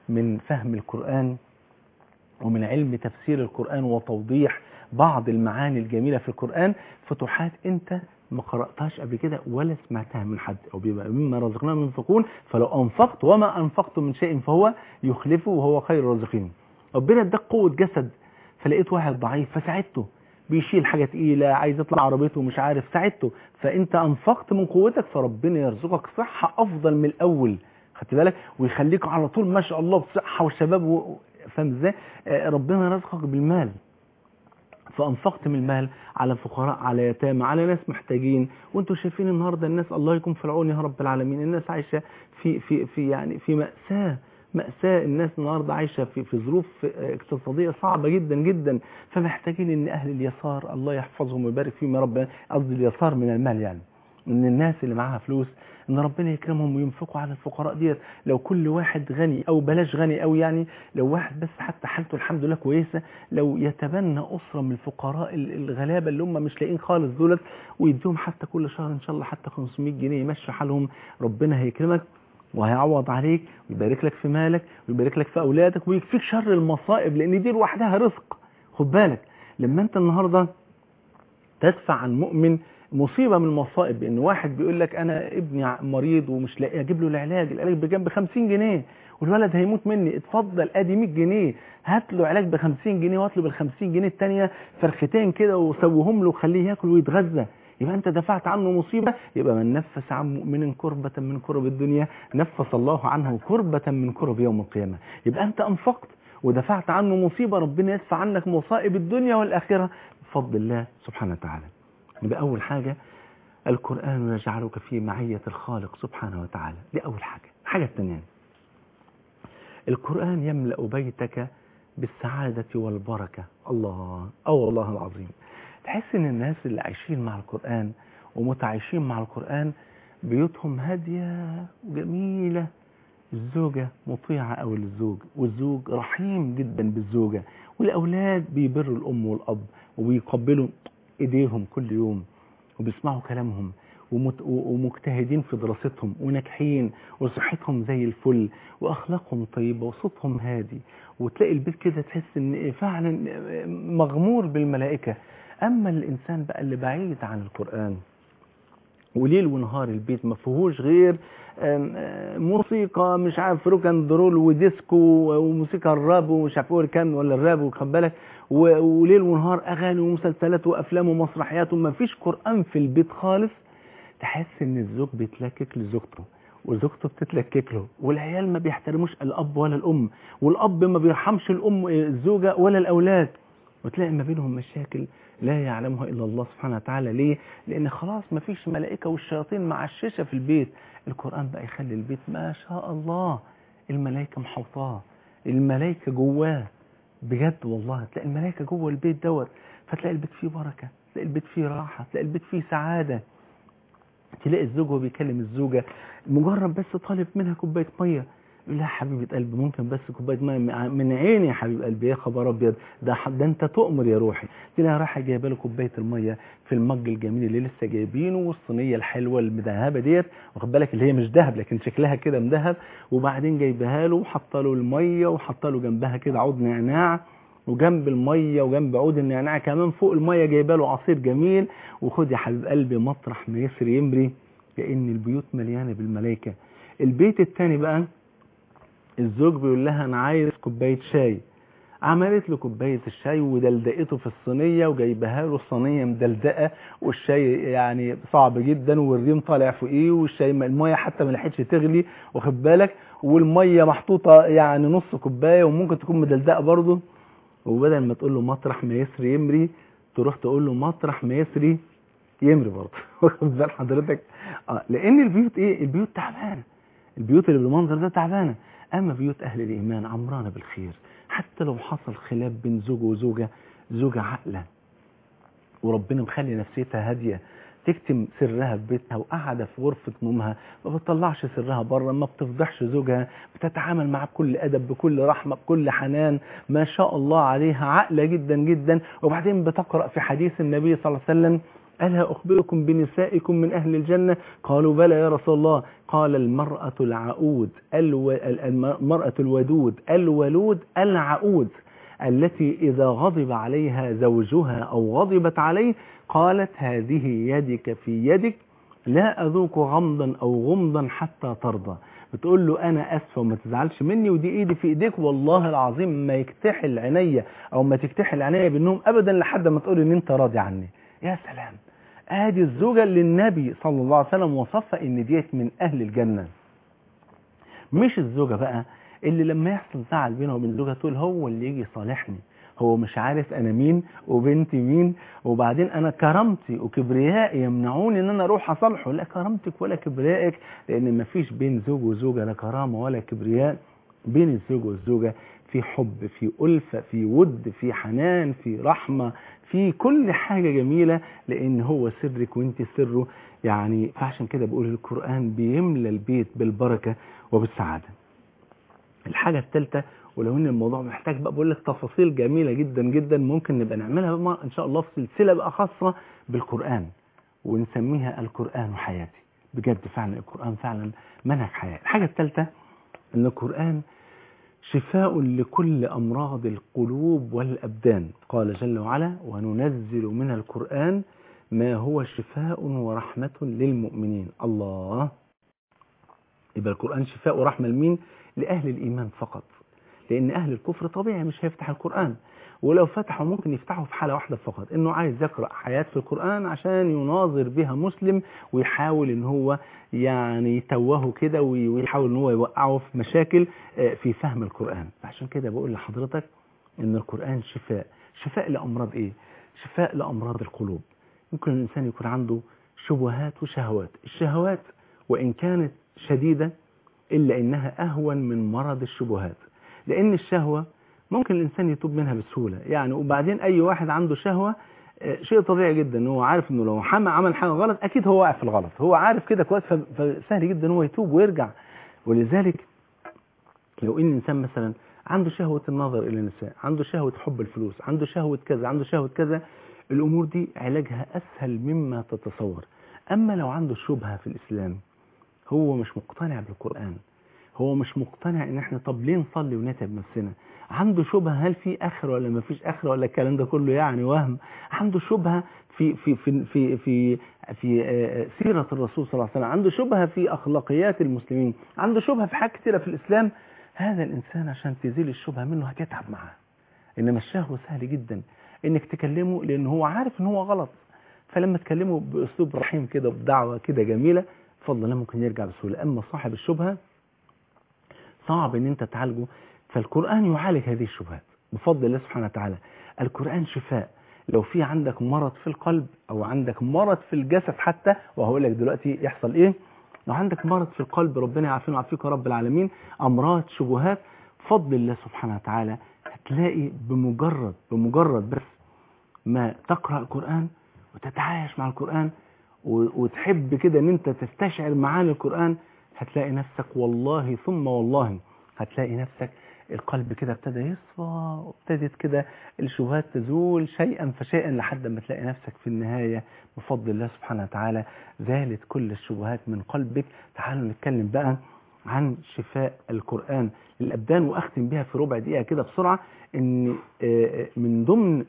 من فهم القرآن ومن علم تفسير القرآن وتوضيح بعض المعاني الجميلة في القرآن فتوحات انت ما قرأتهاش قبل كده ولا سمعتها من حد أو بيبقى مما رزقناهم ينفقون فلو أنفقت وما أنفقت من شيء فهو يخلفه وهو خير الرازقين ربنا اداك قوة جسد فلقيت واحد ضعيف فساعدته بيشيل حاجة تقيلة عايز يطلع عربيته مش عارف ساعدته فانت انفقت من قوتك فربنا يرزقك صحة افضل من الاول خدت بالك ويخليك على طول ما شاء الله بصحة وشباب و... فاهم ازاي آه، ربنا رزقك بالمال فانفقت من المال على فقراء على يتامى على ناس محتاجين وانتم شايفين النهارده الناس الله يكون في العون يا رب العالمين الناس عايشه في في في يعني في مأساة مأساة الناس النهارده عايشه في في ظروف اقتصاديه صعبه جدا جدا فمحتاجين ان اهل اليسار الله يحفظهم ويبارك فيهم يا رب قصدي اليسار من المال يعني ان الناس اللي معاها فلوس ان ربنا يكرمهم وينفقوا على الفقراء ديت لو كل واحد غني او بلاش غني او يعني لو واحد بس حتى حالته الحمد لله كويسه لو يتبنى اسره من الفقراء ال- الغلابه اللي هم مش لاقيين خالص دولت ويديهم حتى كل شهر ان شاء الله حتى 500 جنيه يمشي حالهم ربنا هيكرمك وهيعوض عليك ويبارك لك في مالك ويبارك لك في اولادك ويكفيك شر المصائب لان دي لوحدها رزق خد بالك لما انت النهارده تدفع عن مؤمن مصيبة من المصائب ان واحد بيقول لك انا ابني مريض ومش لاقي اجيب له العلاج العلاج بجنب 50 جنيه والولد هيموت مني اتفضل ادي 100 جنيه هات له علاج ب 50 جنيه وهات له بال 50 جنيه الثانيه فرختين كده وسوهم له وخليه ياكل ويتغذى يبقى انت دفعت عنه مصيبة يبقى من نفس عن مؤمن كربة من كرب الدنيا نفس الله عنه كربة من كرب يوم القيامة يبقى انت انفقت ودفعت عنه مصيبة ربنا يدفع عنك مصائب الدنيا والآخرة بفضل الله سبحانه وتعالى يبقى أول حاجة القرآن يجعلك في معية الخالق سبحانه وتعالى دي أول حاجة الحاجة الثانية القرآن يملأ بيتك بالسعادة والبركة الله أو والله العظيم تحس ان الناس اللي عايشين مع القرآن ومتعايشين مع القرآن بيوتهم هادية وجميلة الزوجة مطيعة أو للزوج والزوج رحيم جدا بالزوجة والأولاد بيبروا الأم والأب وبيقبلوا إيديهم كل يوم وبيسمعوا كلامهم ومت- ومجتهدين في دراستهم وناجحين وصحتهم زي الفل واخلاقهم طيبه وصوتهم هادي وتلاقي البيت كده تحس ان فعلا مغمور بالملائكه اما الانسان بقى اللي بعيد عن القران وليل ونهار البيت ما فيهوش غير آم، آم، موسيقى مش عارف روكان درول وديسكو وموسيقى الراب ومش عارف ايه كان ولا الراب واخد بالك و- وليل ونهار اغاني ومسلسلات وافلام ومسرحيات وما فيش قران في البيت خالص تحس ان الزوج بيتلكك لزوجته وزوجته بتتلكك له والعيال ما بيحترموش الاب ولا الام والاب ما بيرحمش الام الزوجه ولا الاولاد وتلاقي ما بينهم مشاكل لا يعلمها الا الله سبحانه وتعالى ليه لان خلاص ما فيش ملائكه والشياطين معششه في البيت القران بقى يخلي البيت ما شاء الله الملائكه محوطاه الملائكه جواه بجد والله تلاقي الملائكه جوه البيت دوت فتلاقي البيت فيه بركه تلاقي البيت فيه راحه تلاقي البيت فيه سعاده تلاقي الزوج وهو بيكلم الزوجة مجرد بس طالب منها كوباية مية يقول لها حبيبة قلبي ممكن بس كوباية مية من عيني يا حبيب قلبي يا خبر ابيض ده ح- ده انت تؤمر يا روحي تلاقيها رايحة جايبه له كوباية المية في المج الجميل اللي لسه جايبينه والصينية الحلوة المذهبة ديت واخد بالك اللي هي مش ذهب لكن شكلها كده مذهب وبعدين جايبها له وحاطه له المية وحاطه له جنبها كده عود نعناع وجنب المية وجنب عود النعناع كمان فوق المية جايبه له عصير جميل وخد يا حبيب قلبي مطرح ما يسري يمري لان البيوت مليانه بالملائكه البيت الثاني بقى الزوج بيقول لها انا عايز كوبايه شاي عملت له كوبايه الشاي ودلدقته في الصينيه وجايبها له صينيه مدلدقه والشاي يعني صعب جدا والريم طالع فوقيه والشاي الميه حتى ما لحقتش تغلي واخد بالك والميه محطوطه يعني نص كوبايه وممكن تكون مدلدقه برضه وبدل ما تقول له مطرح ما يسري يمري تروح تقول له مطرح ما يسري يمري برضه واخد بال حضرتك اه لان البيوت ايه البيوت تعبانه البيوت اللي بالمنظر ده تعبانه اما بيوت اهل الايمان عمرانه بالخير حتى لو حصل خلاف بين زوج وزوجه زوجه عاقله وربنا مخلي نفسيتها هاديه تكتم سرها في بيتها وقاعده في غرفه نومها ما بتطلعش سرها بره ما بتفضحش زوجها بتتعامل معاه بكل ادب بكل رحمه بكل حنان ما شاء الله عليها عاقله جدا جدا وبعدين بتقرا في حديث النبي صلى الله عليه وسلم ألا أخبركم بنسائكم من أهل الجنة قالوا بلى يا رسول الله قال المرأة العقود الو... المرأة الودود الولود العقود التي إذا غضب عليها زوجها أو غضبت عليه قالت هذه يدك في يدك لا أذوق غمضا أو غمضا حتى ترضى بتقول له أنا أسفة وما تزعلش مني ودي إيدي في إيديك والله العظيم ما يكتحل عينيا أو ما تكتحل عينيا بالنوم أبدا لحد ما تقول إن أنت راضي عني يا سلام ادي الزوجة اللي النبي صلى الله عليه وسلم وصفها ان ديت من اهل الجنة مش الزوجة بقى اللي لما يحصل زعل بينه وبين زوجها تقول هو اللي يجي يصالحني هو مش عارف انا مين وبنتي مين وبعدين انا كرامتي وكبريائي يمنعوني ان انا اروح اصالحه لا كرامتك ولا كبريائك لان مفيش بين زوج وزوجة لا كرامة ولا كبرياء بين الزوج والزوجة في حب في ألفة في ود في حنان في رحمة في كل حاجة جميلة لأن هو سرك وانت سره يعني فعشان كده بقول القرآن بيملى البيت بالبركة وبالسعادة الحاجة الثالثة ولو ان الموضوع محتاج بقى بقول لك تفاصيل جميلة جدا جدا ممكن نبقى نعملها بقى ان شاء الله في سلسلة بقى خاصة بالقرآن ونسميها القرآن حياتي بجد فعلا القرآن فعلا منهج حياة الحاجة الثالثة ان القرآن شفاء لكل أمراض القلوب والأبدان قال جل وعلا وننزل من القرآن ما هو شفاء ورحمة للمؤمنين الله يبقى القرآن شفاء ورحمة لمين لأهل الإيمان فقط لأن أهل الكفر طبيعي مش هيفتح القرآن ولو فتحوا ممكن يفتحوا في حالة واحدة فقط انه عايز يقرأ حياة في القرآن عشان يناظر بها مسلم ويحاول ان هو يعني يتوهه كده ويحاول ان هو يوقعه في مشاكل في فهم القرآن عشان كده بقول لحضرتك ان القرآن شفاء شفاء لأمراض ايه شفاء لأمراض القلوب ممكن الإنسان يكون عنده شبهات وشهوات الشهوات وإن كانت شديدة إلا إنها أهون من مرض الشبهات لأن الشهوة ممكن الإنسان يتوب منها بسهولة يعني وبعدين أي واحد عنده شهوة شيء طبيعي جدا هو عارف انه لو حمى عمل حاجه غلط اكيد هو واقع في الغلط هو عارف كده كويس فسهل جدا ان هو يتوب ويرجع ولذلك لو ان الانسان مثلا عنده شهوة النظر الى النساء عنده شهوة حب الفلوس عنده شهوة كذا عنده شهوة كذا الامور دي علاجها اسهل مما تتصور اما لو عنده شبهة في الاسلام هو مش مقتنع بالقرآن هو مش مقتنع ان احنا طب ليه نصلي ونتعب نفسنا عنده شبهة هل في اخره ولا ما فيش اخره ولا الكلام ده كله يعني وهم عنده شبهة في في في في في, في سيرة الرسول صلى الله عليه وسلم عنده شبهة في اخلاقيات المسلمين عنده شبهة في حاجات كتيرة في الاسلام هذا الانسان عشان تزيل الشبهة منه هتتعب معاه انما الشهوة سهل جدا انك تكلمه لان هو عارف ان هو غلط فلما تكلمه باسلوب رحيم كده بدعوة كده جميلة فضلا ممكن يرجع بسهولة اما صاحب الشبهة صعب ان انت تعالجه فالقرآن يعالج هذه الشبهات بفضل الله سبحانه وتعالى القرآن شفاء لو في عندك مرض في القلب او عندك مرض في الجسد حتى وهقول لك دلوقتي يحصل ايه لو عندك مرض في القلب ربنا يعافينا ويعافيك يا رب العالمين امراض شبهات بفضل الله سبحانه وتعالى هتلاقي بمجرد بمجرد بس ما تقرأ القرآن وتتعايش مع القرآن وتحب كده ان انت تستشعر معاني القرآن هتلاقي نفسك والله ثم والله هتلاقي نفسك القلب كده ابتدى يصفى وابتدت كده الشبهات تزول شيئا فشيئا لحد ما تلاقي نفسك في النهاية بفضل الله سبحانه وتعالى زالت كل الشبهات من قلبك تعالوا نتكلم بقى عن شفاء القرآن للأبدان وأختم بها في ربع دقيقة كده بسرعة ان من ضمن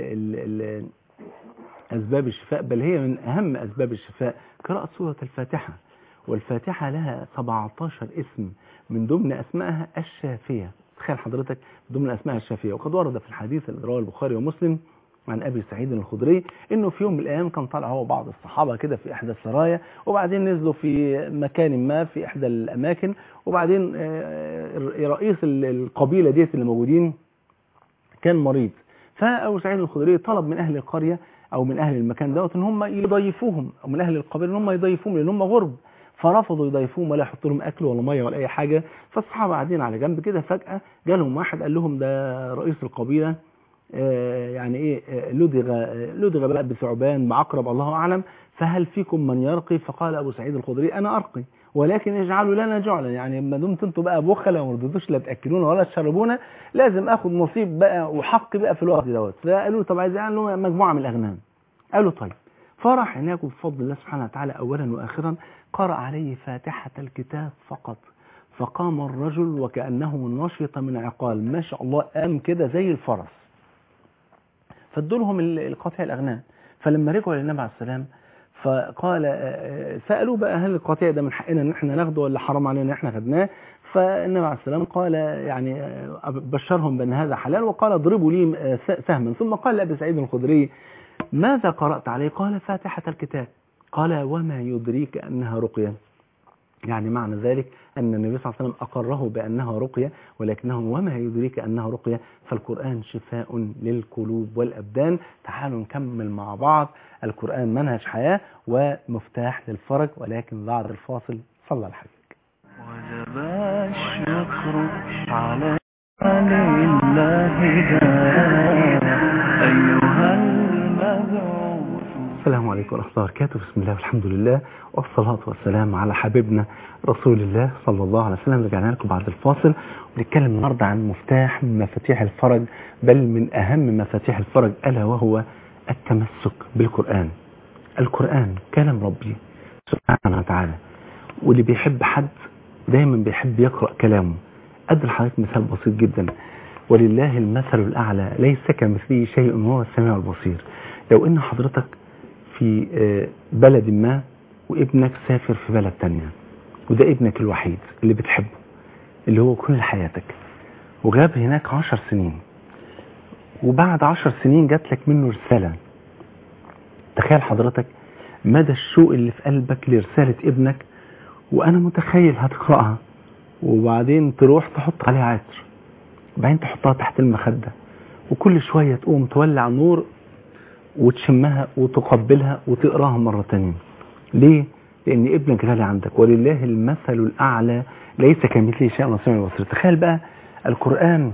أسباب الشفاء بل هي من أهم أسباب الشفاء قراءة سورة الفاتحة والفاتحة لها 17 اسم من ضمن أسمائها الشافية تخيل حضرتك ضمن أسمائها الشافية وقد ورد في الحديث اللي رواه البخاري ومسلم عن أبي سعيد الخدري إنه في يوم من الأيام كان طالع هو بعض الصحابة كده في إحدى السرايا وبعدين نزلوا في مكان ما في إحدى الأماكن وبعدين رئيس القبيلة ديت اللي موجودين كان مريض فأبو سعيد الخدري طلب من أهل القرية أو من أهل المكان دوت إن هم يضيفوهم أو من أهل القبيلة إن هم يضيفوهم لأن هم غرب فرفضوا يضيفوهم ولا يحطوا لهم اكل ولا ميه ولا اي حاجه فالصحابه قاعدين على جنب كده فجاه جالهم واحد قال لهم ده رئيس القبيله يعني ايه لدغ لدغ بقى بثعبان بعقرب الله اعلم فهل فيكم من يرقي فقال ابو سعيد الخدري انا ارقي ولكن اجعلوا لنا جعلا يعني ما دمت انتوا بقى بخله وما رضيتوش لا تاكلونا ولا تشربونا لازم اخد نصيب بقى وحق بقى في الوقت دوت فقالوا طب عايز يعني مجموعه من الاغنام قالوا طيب فرح هناك بفضل الله سبحانه وتعالى أولا وآخرا قرأ عليه فاتحة الكتاب فقط فقام الرجل وكأنه نشط من عقال ما شاء الله قام كده زي الفرس فادوا لهم القطيع الأغنام فلما رجعوا للنبي عليه السلام فقال سألوا بقى هل القطيع ده من حقنا ان احنا ناخده ولا حرام علينا ان احنا خدناه فالنبي عليه السلام قال يعني بشرهم بان هذا حلال وقال اضربوا لي سهما ثم قال لابي سعيد الخدري ماذا قرأت عليه قال فاتحة الكتاب قال وما يدريك أنها رقية يعني معنى ذلك أن النبي صلى الله عليه وسلم أقره بأنها رقية ولكنه وما يدريك أنها رقية فالقرآن شفاء للقلوب والأبدان تعالوا نكمل مع بعض القرآن منهج حياة ومفتاح للفرج ولكن بعد الفاصل صلى الحبيب وجب الشكر على لله دار أيها المبعوث السلام عليكم ورحمة الله وبركاته بسم الله والحمد لله والصلاة والسلام على حبيبنا رسول الله صلى الله عليه وسلم رجعنا لكم بعد الفاصل ونتكلم النهاردة عن مفتاح من مفاتيح الفرج بل من أهم مفاتيح الفرج ألا وهو التمسك بالقرآن القرآن كلام ربي سبحانه وتعالى واللي بيحب حد دايما بيحب يقرأ كلامه أدي لحضرتك مثال بسيط جدا ولله المثل الأعلى ليس كمثله شيء وهو السميع البصير لو إن حضرتك في بلد ما وابنك سافر في بلد تانية وده ابنك الوحيد اللي بتحبه اللي هو كل حياتك وغاب هناك عشر سنين وبعد عشر سنين جات لك منه رسالة تخيل حضرتك مدى الشوق اللي في قلبك لرسالة ابنك وأنا متخيل هتقرأها وبعدين تروح تحط عليها عطر وبعدين تحطها تحت المخدة وكل شوية تقوم تولع نور وتشمها وتقبلها وتقراها مرة تانية ليه؟ لأن ابنك غالي عندك ولله المثل الأعلى ليس كمثله شيء نصير البصير تخيل بقى القرآن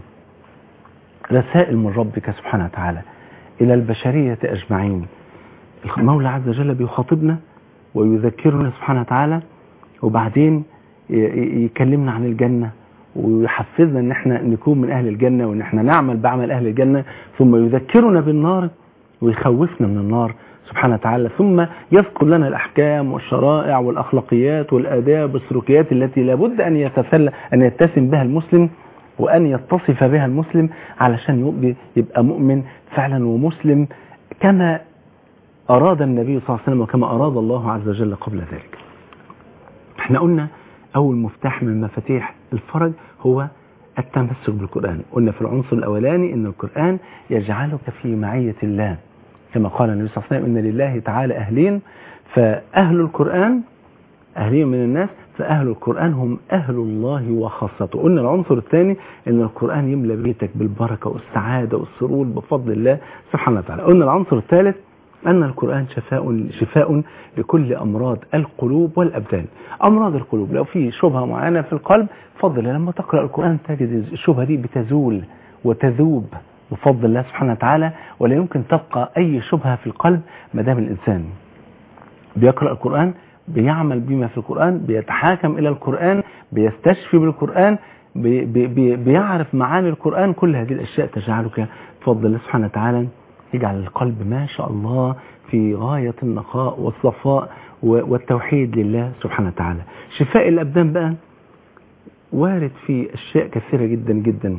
رسائل من ربك سبحانه وتعالى إلى البشرية أجمعين المولى عز وجل بيخاطبنا ويذكرنا سبحانه وتعالى وبعدين يكلمنا عن الجنة ويحفزنا ان احنا نكون من اهل الجنة وان احنا نعمل بعمل اهل الجنة ثم يذكرنا بالنار ويخوفنا من النار سبحانه وتعالى ثم يذكر لنا الأحكام والشرائع والأخلاقيات والآداب والسلوكيات التي لابد أن يتسلى أن يتسم بها المسلم وأن يتصف بها المسلم علشان يبقى مؤمن فعلا ومسلم كما أراد النبي صلى الله عليه وسلم وكما أراد الله عز وجل قبل ذلك احنا قلنا أول مفتاح من مفاتيح الفرج هو التمسك بالقرآن قلنا في العنصر الأولاني أن القرآن يجعلك في معية الله كما قال النبي صلى الله عليه وسلم إن لله تعالى أهلين فأهل القرآن أهلين من الناس فأهل القرآن هم أهل الله وخاصته قلنا العنصر الثاني أن القرآن يملى بيتك بالبركة والسعادة والسرور بفضل الله سبحانه وتعالى قلنا العنصر الثالث أن القرآن شفاء شفاء لكل أمراض القلوب والأبدان أمراض القلوب لو في شبهة معينة في القلب فضل لما تقرأ القرآن تجد الشبهة دي بتزول وتذوب بفضل الله سبحانه وتعالى ولا يمكن تبقى أي شبهة في القلب ما دام الإنسان بيقرأ القرآن بيعمل بما في القرآن بيتحاكم إلى القرآن بيستشفي بالقرآن بي بي بيعرف معاني القرآن كل هذه الأشياء تجعلك بفضل الله سبحانه وتعالى يجعل القلب ما شاء الله في غاية النقاء والصفاء والتوحيد لله سبحانه وتعالى شفاء الأبدان بقى وارد في أشياء كثيرة جدا جدا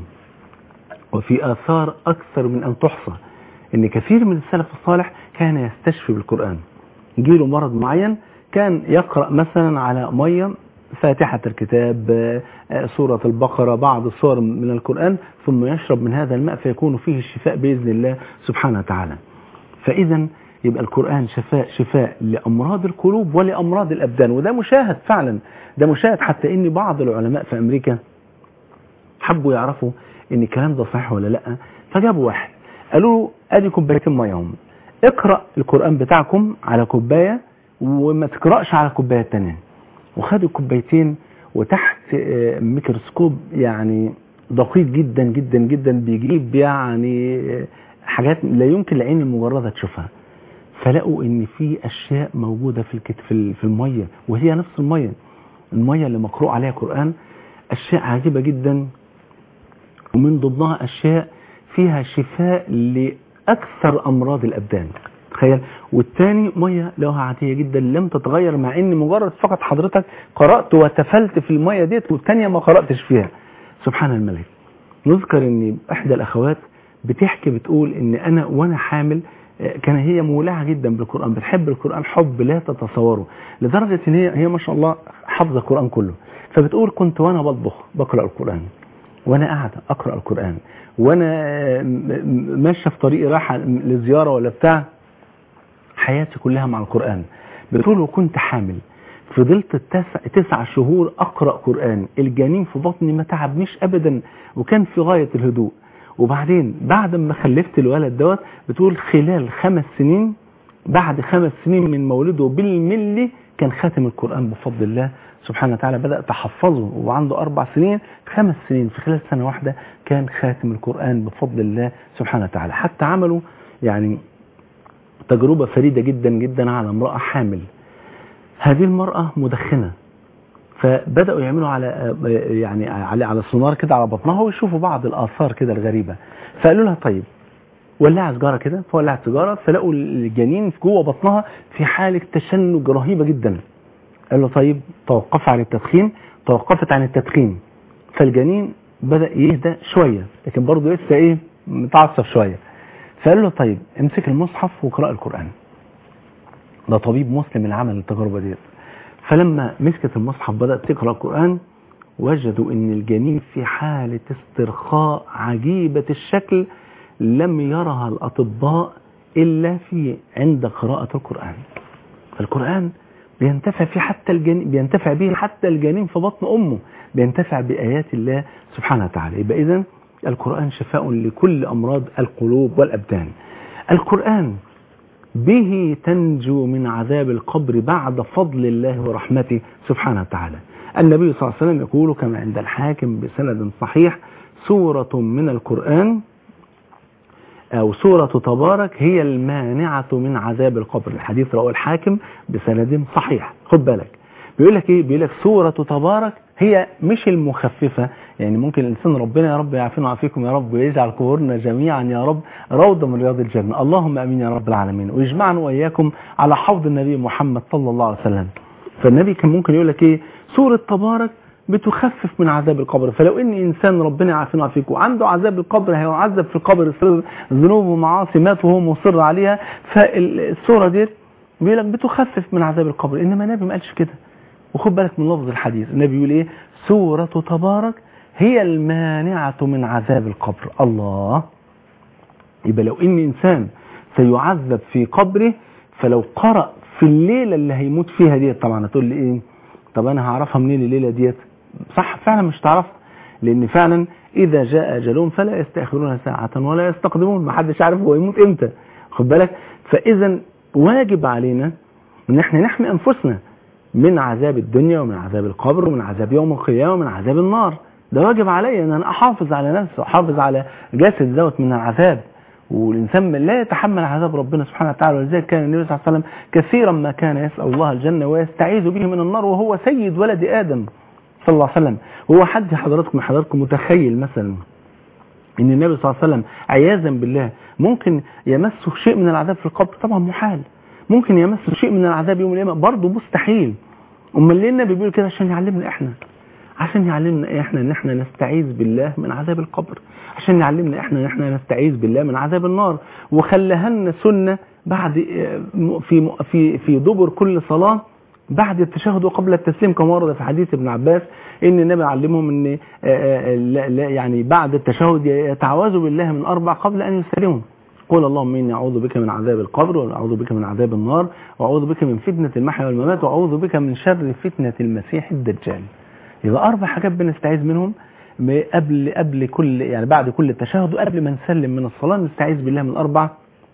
وفي آثار أكثر من أن تحصى إن كثير من السلف الصالح كان يستشفي بالقرآن يجيله مرض معين كان يقرأ مثلا على مية فاتحة الكتاب سورة البقرة بعض الصور من القرآن ثم يشرب من هذا الماء فيكون فيه الشفاء بإذن الله سبحانه وتعالى فإذا يبقى القرآن شفاء شفاء لأمراض القلوب ولأمراض الأبدان وده مشاهد فعلا ده مشاهد حتى إن بعض العلماء في أمريكا حبوا يعرفوا إن الكلام ده صحيح ولا لأ فجابوا واحد قالوا له أدي كوبايتين مية هم اقرأ القرآن بتاعكم على كوباية وما تقرأش على كوباية تانية وخدوا كوبايتين وتحت ميكروسكوب يعني دقيق جدا جدا جدا بيجيب يعني حاجات لا يمكن العين المجردة تشوفها فلقوا ان في اشياء موجودة في الكت في المية وهي نفس المية المية اللي مقروء عليها قرآن اشياء عجيبة جدا ومن ضمنها اشياء فيها شفاء لاكثر امراض الابدان تخيل والتاني ميه لوها عاديه جدا لم تتغير مع ان مجرد فقط حضرتك قرات وتفلت في الميه ديت والتانيه ما قراتش فيها سبحان الملك نذكر ان احدى الاخوات بتحكي بتقول ان انا وانا حامل آه، كان هي مولعه جدا بالقران بتحب القران حب لا تتصوره لدرجه ان هي هي ما شاء الله حافظه القران كله فبتقول كنت وانا بطبخ بقرا القران وانا قاعده اقرا القران وانا آه، م- م- ماشيه في طريقي رايحه لزياره ولا بتاع حياتي كلها مع القرآن بتقول وكنت حامل فضلت تسع, تسع شهور أقرأ قرآن الجنين في بطني ما تعبنيش أبدا وكان في غاية الهدوء وبعدين بعد ما خلفت الولد دوت بتقول خلال خمس سنين بعد خمس سنين من مولده بالملي كان خاتم القرآن بفضل الله سبحانه وتعالى بدأ تحفظه وعنده أربع سنين خمس سنين في خلال سنة واحدة كان خاتم القرآن بفضل الله سبحانه وتعالى حتى عملوا يعني تجربة فريدة جدا جدا على امرأة حامل هذه المرأة مدخنة فبدأوا يعملوا على يعني على على السونار كده على بطنها ويشوفوا بعض الآثار كده الغريبة فقالوا لها طيب ولع سيجارة كده فولعت سيجارة فلقوا الجنين في جوه بطنها في حالة تشنج رهيبة جدا قال له طيب توقف عن التدخين توقفت عن التدخين فالجنين بدأ يهدى شوية لكن برضه لسه ايه متعصب شوية فقال له طيب امسك المصحف واقرأ القرآن ده طبيب مسلم اللي عمل التجربة ديت فلما مسكت المصحف بدأت تقرأ القرآن وجدوا ان الجنين في حالة استرخاء عجيبة الشكل لم يرها الأطباء إلا في عند قراءة القرآن فالقرآن بينتفع فيه حتى الجنين بينتفع به حتى الجنين في بطن أمه بينتفع بآيات الله سبحانه وتعالى يبقى إذن القرآن شفاء لكل أمراض القلوب والأبدان القرآن به تنجو من عذاب القبر بعد فضل الله ورحمته سبحانه وتعالى النبي صلى الله عليه وسلم يقول كما عند الحاكم بسند صحيح سورة من القرآن أو سورة تبارك هي المانعة من عذاب القبر الحديث رواه الحاكم بسند صحيح خد بالك بيقول لك ايه بيقول لك سورة تبارك هي مش المخففة يعني ممكن الإنسان ربنا يا رب يعافينا ويعافيكم يا رب ويجعل قبورنا جميعا يا رب روضة من رياض الجنة اللهم أمين يا رب العالمين ويجمعنا وإياكم على حوض النبي محمد صلى الله عليه وسلم فالنبي كان ممكن يقول لك ايه سورة تبارك بتخفف من عذاب القبر فلو ان انسان ربنا يعافينا ويعافيكم عنده عذاب القبر هيعذب في القبر سر ذنوب ومعاصي مات وهو مصر عليها فالسوره دي بيقول لك بتخفف من عذاب القبر انما النبي ما قالش كده وخد بالك من لفظ الحديث النبي يقول ايه سوره تبارك هي المانعه من عذاب القبر الله يبقى لو ان انسان سيعذب في قبره فلو قرأ في الليله اللي هيموت فيها ديت طبعا هتقول لي ايه طب انا هعرفها منين الليله ديت صح فعلا مش تعرفها لان فعلا اذا جاء اجلهم فلا يستاخرون ساعه ولا يستقدمون ما حدش عارف هو يموت امتى خد بالك فاذا واجب علينا ان احنا نحمي انفسنا من عذاب الدنيا ومن عذاب القبر ومن عذاب يوم القيامه ومن عذاب النار ده واجب عليا ان انا احافظ على نفسي واحافظ على جسد دوت من العذاب والإنسان لا يتحمل عذاب ربنا سبحانه وتعالى ولذلك كان النبي صلى الله عليه وسلم كثيرا ما كان يسأل الله الجنة ويستعيذ به من النار وهو سيد ولد آدم صلى الله عليه وسلم هو حد حضراتكم من حضراتكم متخيل مثلا ان النبي صلى الله عليه وسلم عياذا بالله ممكن يمسه شيء من العذاب في القبر طبعا محال ممكن يمسه شيء من العذاب يوم القيامه برضه مستحيل امال ليه النبي بيقول كده عشان يعلمنا احنا عشان يعلمنا احنا ان احنا نستعيذ بالله من عذاب القبر عشان يعلمنا احنا ان احنا نستعيذ بالله من عذاب النار وخلها لنا سنه بعد في في في دبر كل صلاه بعد التشهد وقبل التسليم كما ورد في حديث ابن عباس ان النبي علمهم ان لا لا يعني بعد التشهد يتعوذوا بالله من اربع قبل ان يسلموا قول اللهم اني اعوذ بك من عذاب القبر واعوذ بك من عذاب النار واعوذ بك من فتنه المحيا والممات واعوذ بك من شر فتنه المسيح الدجال يبقى اربع حاجات بنستعيذ منهم قبل قبل كل يعني بعد كل التشهد وقبل ما نسلم من الصلاه نستعيذ بالله من اربع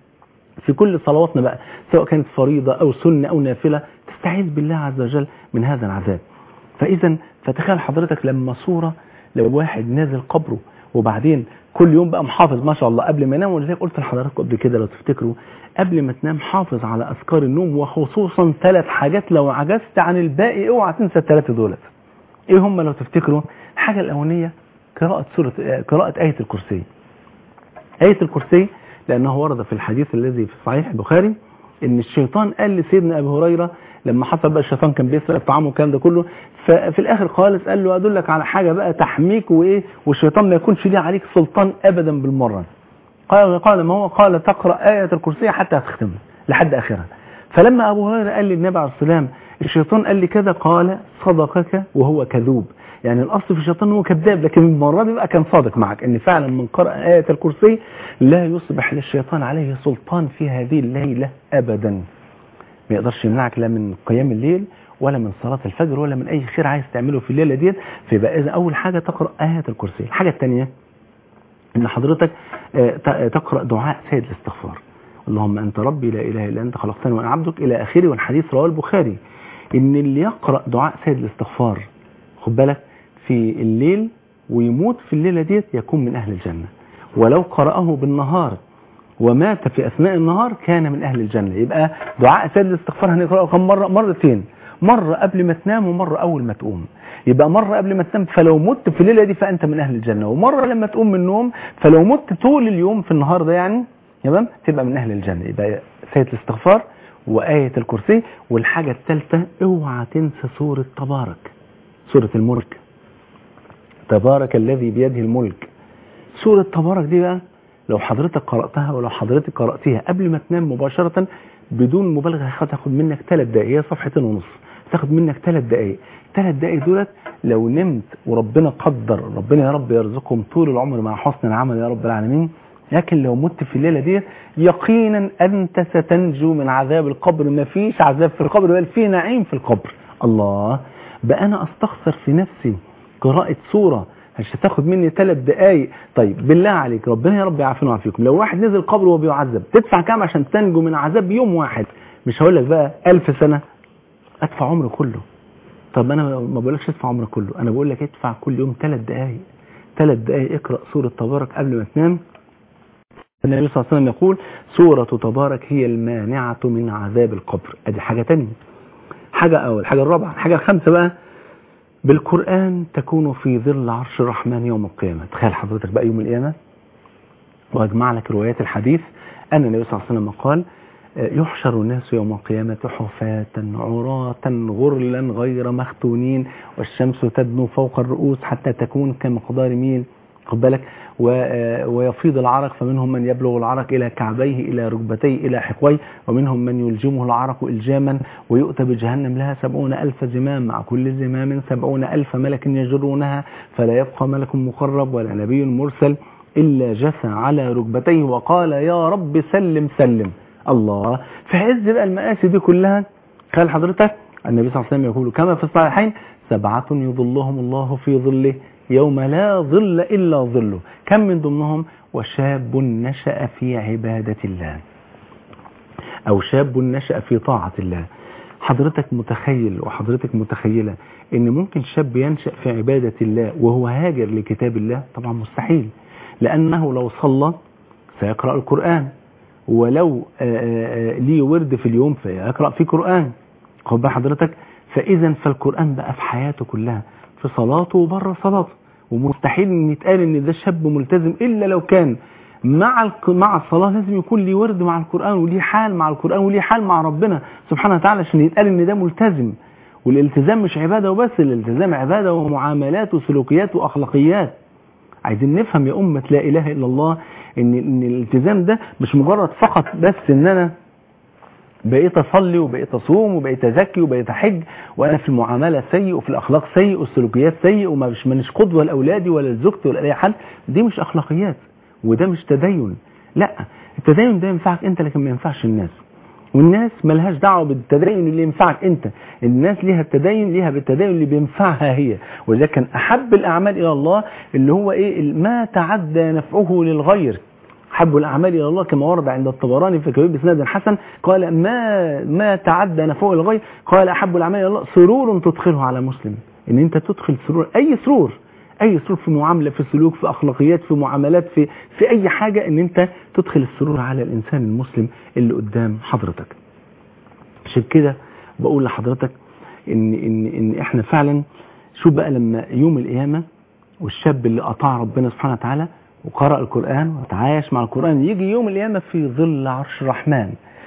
في كل صلواتنا بقى سواء كانت فريضه او سنه او نافله تستعيذ بالله عز وجل من هذا العذاب فاذا فتخيل حضرتك لما صوره لو واحد نازل قبره وبعدين كل يوم بقى محافظ ما شاء الله قبل ما ينام ولذلك قلت لحضراتكم قبل كده لو تفتكروا قبل ما تنام حافظ على اذكار النوم وخصوصا ثلاث حاجات لو عجزت عن الباقي اوعى تنسى الثلاثه دولت ايه هم لو تفتكروا الحاجه الاولانيه قراءه سوره قراءه ايه الكرسي ايه الكرسي لانه ورد في الحديث الذي في صحيح البخاري ان الشيطان قال لسيدنا ابي هريره لما حصل بقى الشيطان كان بيسرق الطعام والكلام ده كله ففي الاخر خالص قال له ادلك على حاجه بقى تحميك وايه والشيطان ما يكونش ليه عليك سلطان ابدا بالمره قال قال ما هو قال تقرا ايه الكرسي حتى تختمها لحد اخرها فلما ابو هريره قال للنبي عليه السلام الشيطان قال لي كذا قال صدقك وهو كذوب يعني الاصل في الشيطان هو كذاب لكن المره دي بقى كان صادق معك ان فعلا من قرأ آية الكرسي لا يصبح للشيطان عليه سلطان في هذه الليلة ابدا ما يقدرش يمنعك لا من قيام الليل ولا من صلاة الفجر ولا من اي خير عايز تعمله في الليلة ديت فيبقى اذا اول حاجة تقرأ آية الكرسي الحاجة الثانية ان حضرتك تقرأ دعاء سيد الاستغفار اللهم انت ربي لا اله الا انت خلقتني وانا عبدك الى اخره والحديث رواه البخاري ان اللي يقرأ دعاء سيد الاستغفار خد بالك في الليل ويموت في الليلة ديت يكون من أهل الجنة ولو قرأه بالنهار ومات في أثناء النهار كان من أهل الجنة يبقى دعاء سيد الاستغفار هنقرأه كم مرة مرتين مرة قبل ما تنام ومرة أول ما تقوم يبقى مرة قبل ما تنام فلو مت في الليلة دي فأنت من أهل الجنة ومرة لما تقوم من النوم فلو مت طول اليوم في النهار ده يعني تمام تبقى من أهل الجنة يبقى سيد الاستغفار وآية الكرسي والحاجة الثالثة اوعى تنسى سورة تبارك سورة الملك تبارك الذي بيده الملك سورة تبارك دي بقى لو حضرتك قرأتها ولو حضرتك قرأتيها قبل ما تنام مباشرة بدون مبالغة هتاخد منك ثلاث دقائق هي صفحتين ونص تاخد منك ثلاث دقائق ثلاث دقائق دولت لو نمت وربنا قدر ربنا يا رب يرزقهم طول العمر مع حسن العمل يا رب العالمين لكن لو مت في الليلة دي يقينا أنت ستنجو من عذاب القبر ما فيش عذاب في القبر بل في نعيم في القبر الله بقى أنا أستخسر في نفسي قراءة سورة مش هتاخد مني ثلاث دقايق طيب بالله عليك ربنا يا رب يعافينا ويعافيكم لو واحد نزل قبر وهو بيعذب تدفع كام عشان تنجو من عذاب يوم واحد مش هقول لك بقى ألف سنة ادفع عمري كله طب انا ما بقولكش ادفع عمرك كله انا بقول لك ادفع كل يوم ثلاث دقايق ثلاث دقايق اقرا سوره تبارك قبل ما تنام النبي صلى الله عليه وسلم يقول سورة تبارك هي المانعة من عذاب القبر ادي حاجة تانية حاجة اول حاجة الرابعة الحاجة الخامسة بقى بالقرآن تكون في ظل عرش الرحمن يوم القيامة تخيل حضرتك بقى يوم القيامة واجمع لك روايات الحديث أن النبي صلى الله عليه وسلم قال يحشر الناس يوم القيامة حفاة عراة غرلا غير مختونين والشمس تدنو فوق الرؤوس حتى تكون كمقدار ميل خد بالك ويفيض العرق فمنهم من يبلغ العرق إلى كعبيه إلى ركبتيه إلى حقويه ومنهم من يلجمه العرق إلجاما ويؤتى بجهنم لها سبعون ألف زمام مع كل زمام سبعون ألف ملك يجرونها فلا يبقى ملك مقرب ولا نبي مرسل إلا جثى على ركبتيه وقال يا رب سلم سلم الله في عز بقى المآسي دي كلها قال حضرتك النبي صلى الله عليه وسلم يقول كما في الصحيحين سبعة يظلهم الله في ظله يوم لا ظل إلا ظله كم من ضمنهم وشاب نشأ في عبادة الله أو شاب نشأ في طاعة الله حضرتك متخيل وحضرتك متخيلة ان ممكن شاب ينشأ في عبادة الله وهو هاجر لكتاب الله طبعا مستحيل لأنه لو صلى سيقرأ القرآن ولو ليه ورد في اليوم فيقرأ في قرآن خد بقى حضرتك فإذا فالقرآن بقى في حياته كلها في صلاته وبره صلاته ومستحيل ان يتقال ان ده شاب ملتزم الا لو كان مع مع الصلاه لازم يكون ليه ورد مع القران وليه حال مع القران وليه حال مع ربنا سبحانه وتعالى عشان يتقال ان ده ملتزم والالتزام مش عباده وبس الالتزام عباده ومعاملات وسلوكيات واخلاقيات عايزين نفهم يا امه لا اله الا الله ان ان الالتزام ده مش مجرد فقط بس ان انا بقيت اصلي وبقيت اصوم وبقيت ازكي وبقيت احج وانا في المعامله سيء وفي الاخلاق سيء والسلوكيات سيء وما مش مانيش قدوه لاولادي ولا لزوجتي ولا لاي حد دي مش اخلاقيات وده مش تدين لا التدين ده ينفعك انت لكن ما ينفعش الناس والناس ملهاش دعوه بالتدين اللي ينفعك انت الناس ليها التدين ليها بالتدين اللي بينفعها هي ولذلك كان احب الاعمال الى الله اللي هو ايه ما تعدى نفعه للغير حب الأعمال إلى الله كما ورد عند الطبراني في كبير بسناد حسن قال ما ما تعدى نفوه الغير قال أحب الأعمال إلى الله سرور تدخله على مسلم إن أنت تدخل سرور أي سرور أي سرور في معاملة في سلوك في أخلاقيات في معاملات في في أي حاجة إن أنت تدخل السرور على الإنسان المسلم اللي قدام حضرتك عشان كده بقول لحضرتك إن إن إن إحنا فعلا شوف بقى لما يوم القيامة والشاب اللي أطاع ربنا سبحانه وتعالى وقرأ القرآن وتعايش مع القرآن يجي يوم القيامة في ظل عرش الرحمن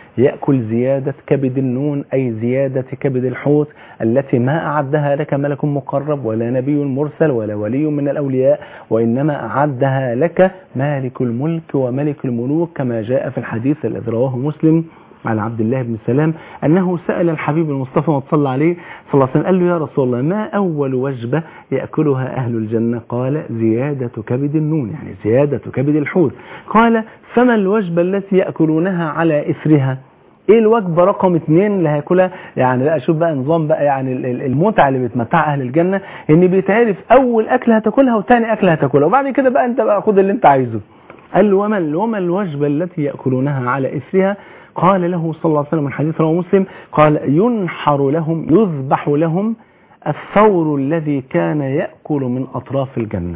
يأكل زيادة كبد النون أي زيادة كبد الحوت التي ما أعدها لك ملك مقرب ولا نبي مرسل ولا ولي من الأولياء وإنما أعدها لك مالك الملك وملك الملوك كما جاء في الحديث الذي رواه مسلم عن عبد الله بن سلام أنه سأل الحبيب المصطفى وصلى عليه صلى الله عليه وسلم قال له يا رسول الله ما أول وجبة يأكلها أهل الجنة قال زيادة كبد النون يعني زيادة كبد الحوت قال فما الوجبة التي يأكلونها على إثرها ايه الوجبة رقم اثنين اللي هياكلها يعني بقى شوف بقى نظام بقى يعني المتعة اللي بتمتع اهل الجنة ان بيتعرف اول اكل هتاكلها وثاني اكل هتاكلها وبعد كده بقى انت بقى خد اللي انت عايزه قال له وما وما الوجبة التي يأكلونها على إثرها قال له صلى الله عليه وسلم من حديث رواه مسلم قال ينحر لهم يذبح لهم الثور الذي كان يأكل من أطراف الجنة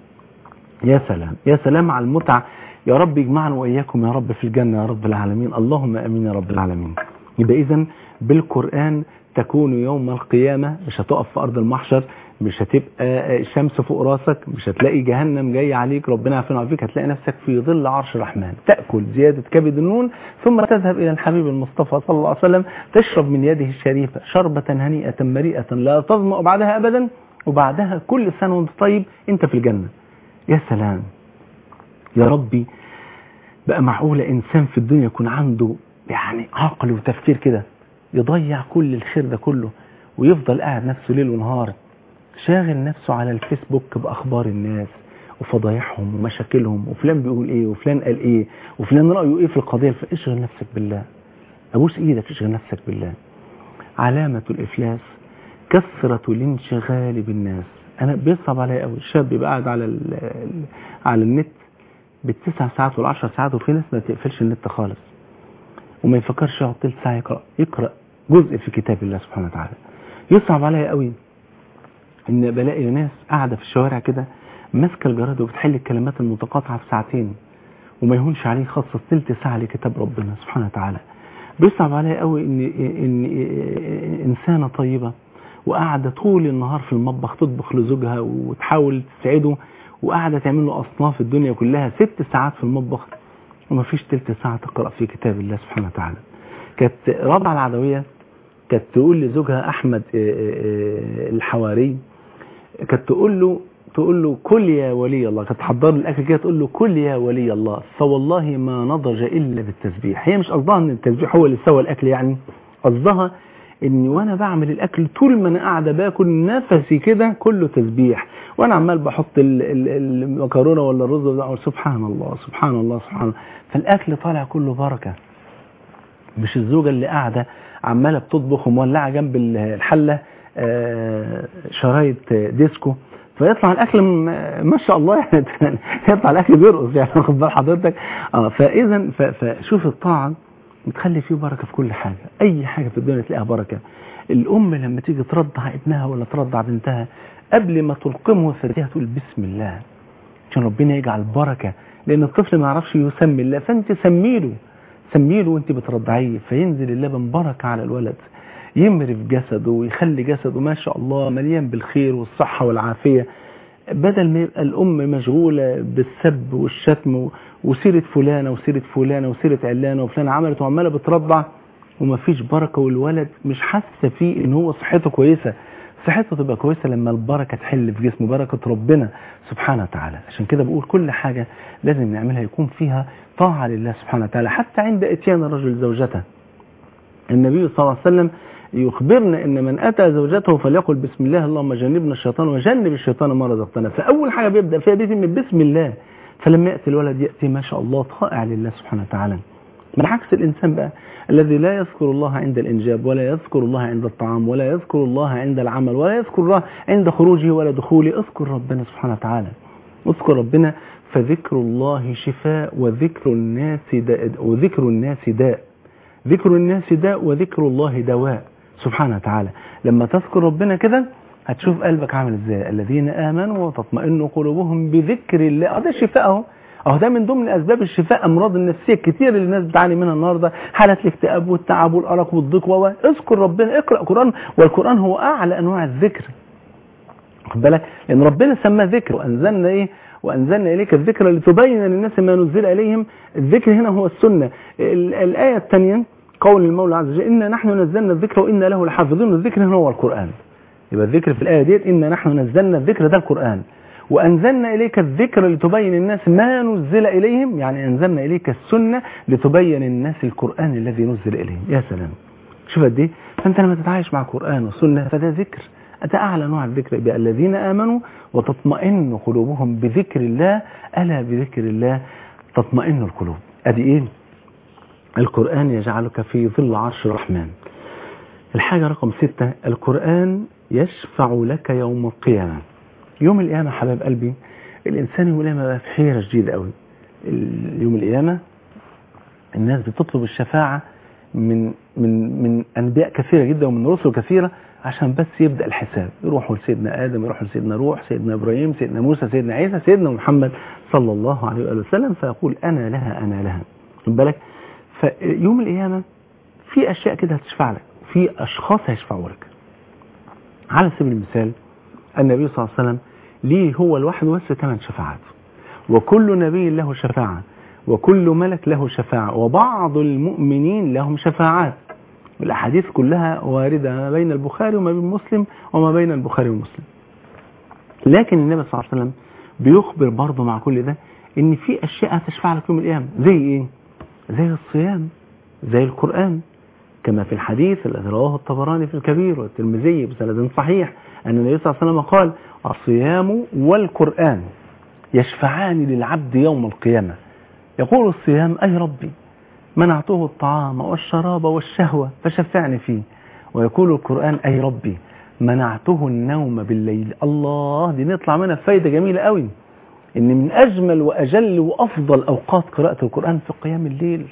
يا سلام يا سلام على المتعة يا رب يجمعنا وإياكم يا رب في الجنة يا رب العالمين اللهم أمين يا رب العالمين يبقى إذن بالقرآن تكون يوم القيامة مش هتقف في أرض المحشر مش هتبقى الشمس فوق راسك مش هتلاقي جهنم جاي عليك ربنا يعافينا ويعافيك هتلاقي نفسك في ظل عرش الرحمن تأكل زيادة كبد النون ثم تذهب إلى الحبيب المصطفى صلى الله عليه وسلم تشرب من يده الشريفة شربة هنيئة مريئة لا تظمأ بعدها أبدا وبعدها كل سنة وانت طيب انت في الجنة يا سلام يا ربي بقى معقولة إنسان في الدنيا يكون عنده يعني عقل وتفكير كده يضيع كل الخير ده كله ويفضل قاعد نفسه ليل ونهار شاغل نفسه على الفيسبوك بأخبار الناس وفضايحهم ومشاكلهم وفلان بيقول ايه وفلان قال ايه وفلان رأيه ايه في القضية فاشغل نفسك بالله ابوس ايدك اشغل نفسك بالله علامة الافلاس كثرة الانشغال بالناس انا بيصعب عليا قوي الشاب بيبقى قاعد على ال على النت بالتسع ساعات والعشر ساعات وفي ناس ما تقفلش النت خالص وما يفكرش يقعد تلت ساعة يقرأ يقرأ جزء في كتاب الله سبحانه وتعالى يصعب عليا قوي ان بلاقي ناس قاعدة في الشوارع كده ماسكة الجراد وبتحل الكلمات المتقاطعة في ساعتين وما يهونش عليه خصص تلت ساعة لكتاب ربنا سبحانه وتعالى بيصعب عليا قوي ان ان انسانة طيبة وقاعدة طول النهار في المطبخ تطبخ لزوجها وتحاول تسعده وقاعدة تعمل له أصناف الدنيا كلها ست ساعات في المطبخ وما فيش تلت ساعة تقرأ في كتاب الله سبحانه وتعالى كانت رابعة العدوية كانت تقول لزوجها أحمد الحواري كانت تقول له تقول له كل يا ولي الله كانت تحضر له الاكل كده تقول له كل يا ولي الله فوالله ما نضج الا بالتسبيح هي مش قصدها ان التسبيح هو اللي سوى الاكل يعني قصدها اني وانا بعمل الاكل طول ما انا قاعده باكل نفسي كده كله تسبيح وانا عمال بحط المكرونه ولا الرز سبحان الله سبحان الله سبحان الله فالاكل طالع كله بركه مش الزوجه اللي قاعده عماله بتطبخ ومولعه جنب الحله شرايط ديسكو فيطلع الاكل ما شاء الله يعني يطلع الاكل بيرقص يعني واخد بال حضرتك اه فاذا فشوف الطاعه بتخلي فيه بركه في كل حاجه اي حاجه في الدنيا تلاقيها بركه الام لما تيجي ترضع ابنها ولا ترضع بنتها قبل ما تلقمه ثديها تقول بسم الله عشان ربنا يجعل بركه لان الطفل ما يعرفش يسمي الله فانت سميله سميله وانت بترضعيه فينزل اللبن بركه على الولد يمري في جسده ويخلي جسده ما شاء الله مليان بالخير والصحة والعافية بدل ما يبقى الأم مشغولة بالسب والشتم وسيرة فلانة وسيرة فلانة وسيرة علانة وفلانة عملت وعمالة بترضع ومفيش بركة والولد مش حاسة فيه ان هو صحته كويسة صحته تبقى كويسة لما البركة تحل في جسمه بركة ربنا سبحانه وتعالى عشان كده بقول كل حاجة لازم نعملها يكون فيها طاعة لله سبحانه وتعالى حتى عند اتيان الرجل زوجته النبي صلى الله عليه وسلم يخبرنا ان من اتى زوجته فليقل بسم الله اللهم جنبنا الشيطان وجنب الشيطان ما رزقتنا فاول حاجه بيبدا فيها دي من بسم الله فلما ياتي الولد ياتي ما شاء الله طائع لله سبحانه وتعالى بالعكس الانسان بقى الذي لا يذكر الله عند الانجاب ولا يذكر الله عند الطعام ولا يذكر الله عند العمل ولا يذكر الله عند خروجه ولا دخوله اذكر ربنا سبحانه وتعالى اذكر ربنا فذكر الله شفاء وذكر الناس داء وذكر الناس داء ذكر الناس داء وذكر الله دواء سبحانه وتعالى لما تذكر ربنا كده هتشوف قلبك عامل ازاي الذين امنوا وتطمئن قلوبهم بذكر الله اه ده شفاء اهو اهو ده من ضمن اسباب الشفاء امراض النفسيه كتير اللي الناس بتعاني منها النهارده حالات الاكتئاب والتعب والارق والضيق و اذكر ربنا اقرا قران والقران هو اعلى انواع الذكر خد بالك لان ربنا سماه ذكر وانزلنا ايه وانزلنا اليك الذكر لتبين للناس ما نزل اليهم الذكر هنا هو السنه الايه الثانيه قول المولى عز وجل إنا نحن نزلنا الذكر وإنا له لحافظون الذكر هو القرآن يبقى الذكر في الآية ديت إنا نحن نزلنا الذكر ده القرآن وأنزلنا إليك الذكر لتبين الناس ما نزل إليهم يعني أنزلنا إليك السنة لتبين الناس القرآن الذي نزل إليهم يا سلام شوف قد إيه فأنت لما تتعايش مع قرآن وسنة فده ذكر ده أعلى نوع الذكر يبقى الذين آمنوا وتطمئن قلوبهم بذكر الله ألا بذكر الله تطمئن القلوب أدي إيه القرآن يجعلك في ظل عرش الرحمن الحاجة رقم ستة القرآن يشفع لك يوم القيامة يوم القيامة حباب قلبي الإنسان يوم القيامة بقى في حيرة شديدة قوي يوم القيامة الناس بتطلب الشفاعة من من من أنبياء كثيرة جدا ومن رسل كثيرة عشان بس يبدأ الحساب يروحوا لسيدنا آدم يروحوا لسيدنا روح سيدنا إبراهيم سيدنا موسى سيدنا عيسى سيدنا محمد صلى الله عليه وآله وسلم فيقول أنا لها أنا لها خد بالك فيوم القيامة في أشياء كده هتشفع لك في أشخاص هيشفعوا لك على سبيل المثال النبي صلى الله عليه وسلم ليه هو الواحد بس ثمان شفاعات وكل نبي له شفاعة وكل ملك له شفاعة وبعض المؤمنين لهم شفاعات الأحاديث كلها واردة ما بين البخاري وما بين مسلم وما بين البخاري ومسلم لكن النبي صلى الله عليه وسلم بيخبر برضه مع كل ده ان في اشياء هتشفع لك يوم القيامه زي ايه زي الصيام زي القرآن كما في الحديث الذي رواه الطبراني في الكبير والترمذي بسند صحيح أن النبي صلى الله عليه وسلم قال الصيام والقرآن يشفعان للعبد يوم القيامة يقول الصيام أي ربي منعته الطعام والشراب والشهوة فشفعني فيه ويقول القرآن أي ربي منعته النوم بالليل الله دي نطلع منها فايدة جميلة قوي ان من اجمل واجل وافضل اوقات قراءة القرآن في قيام الليل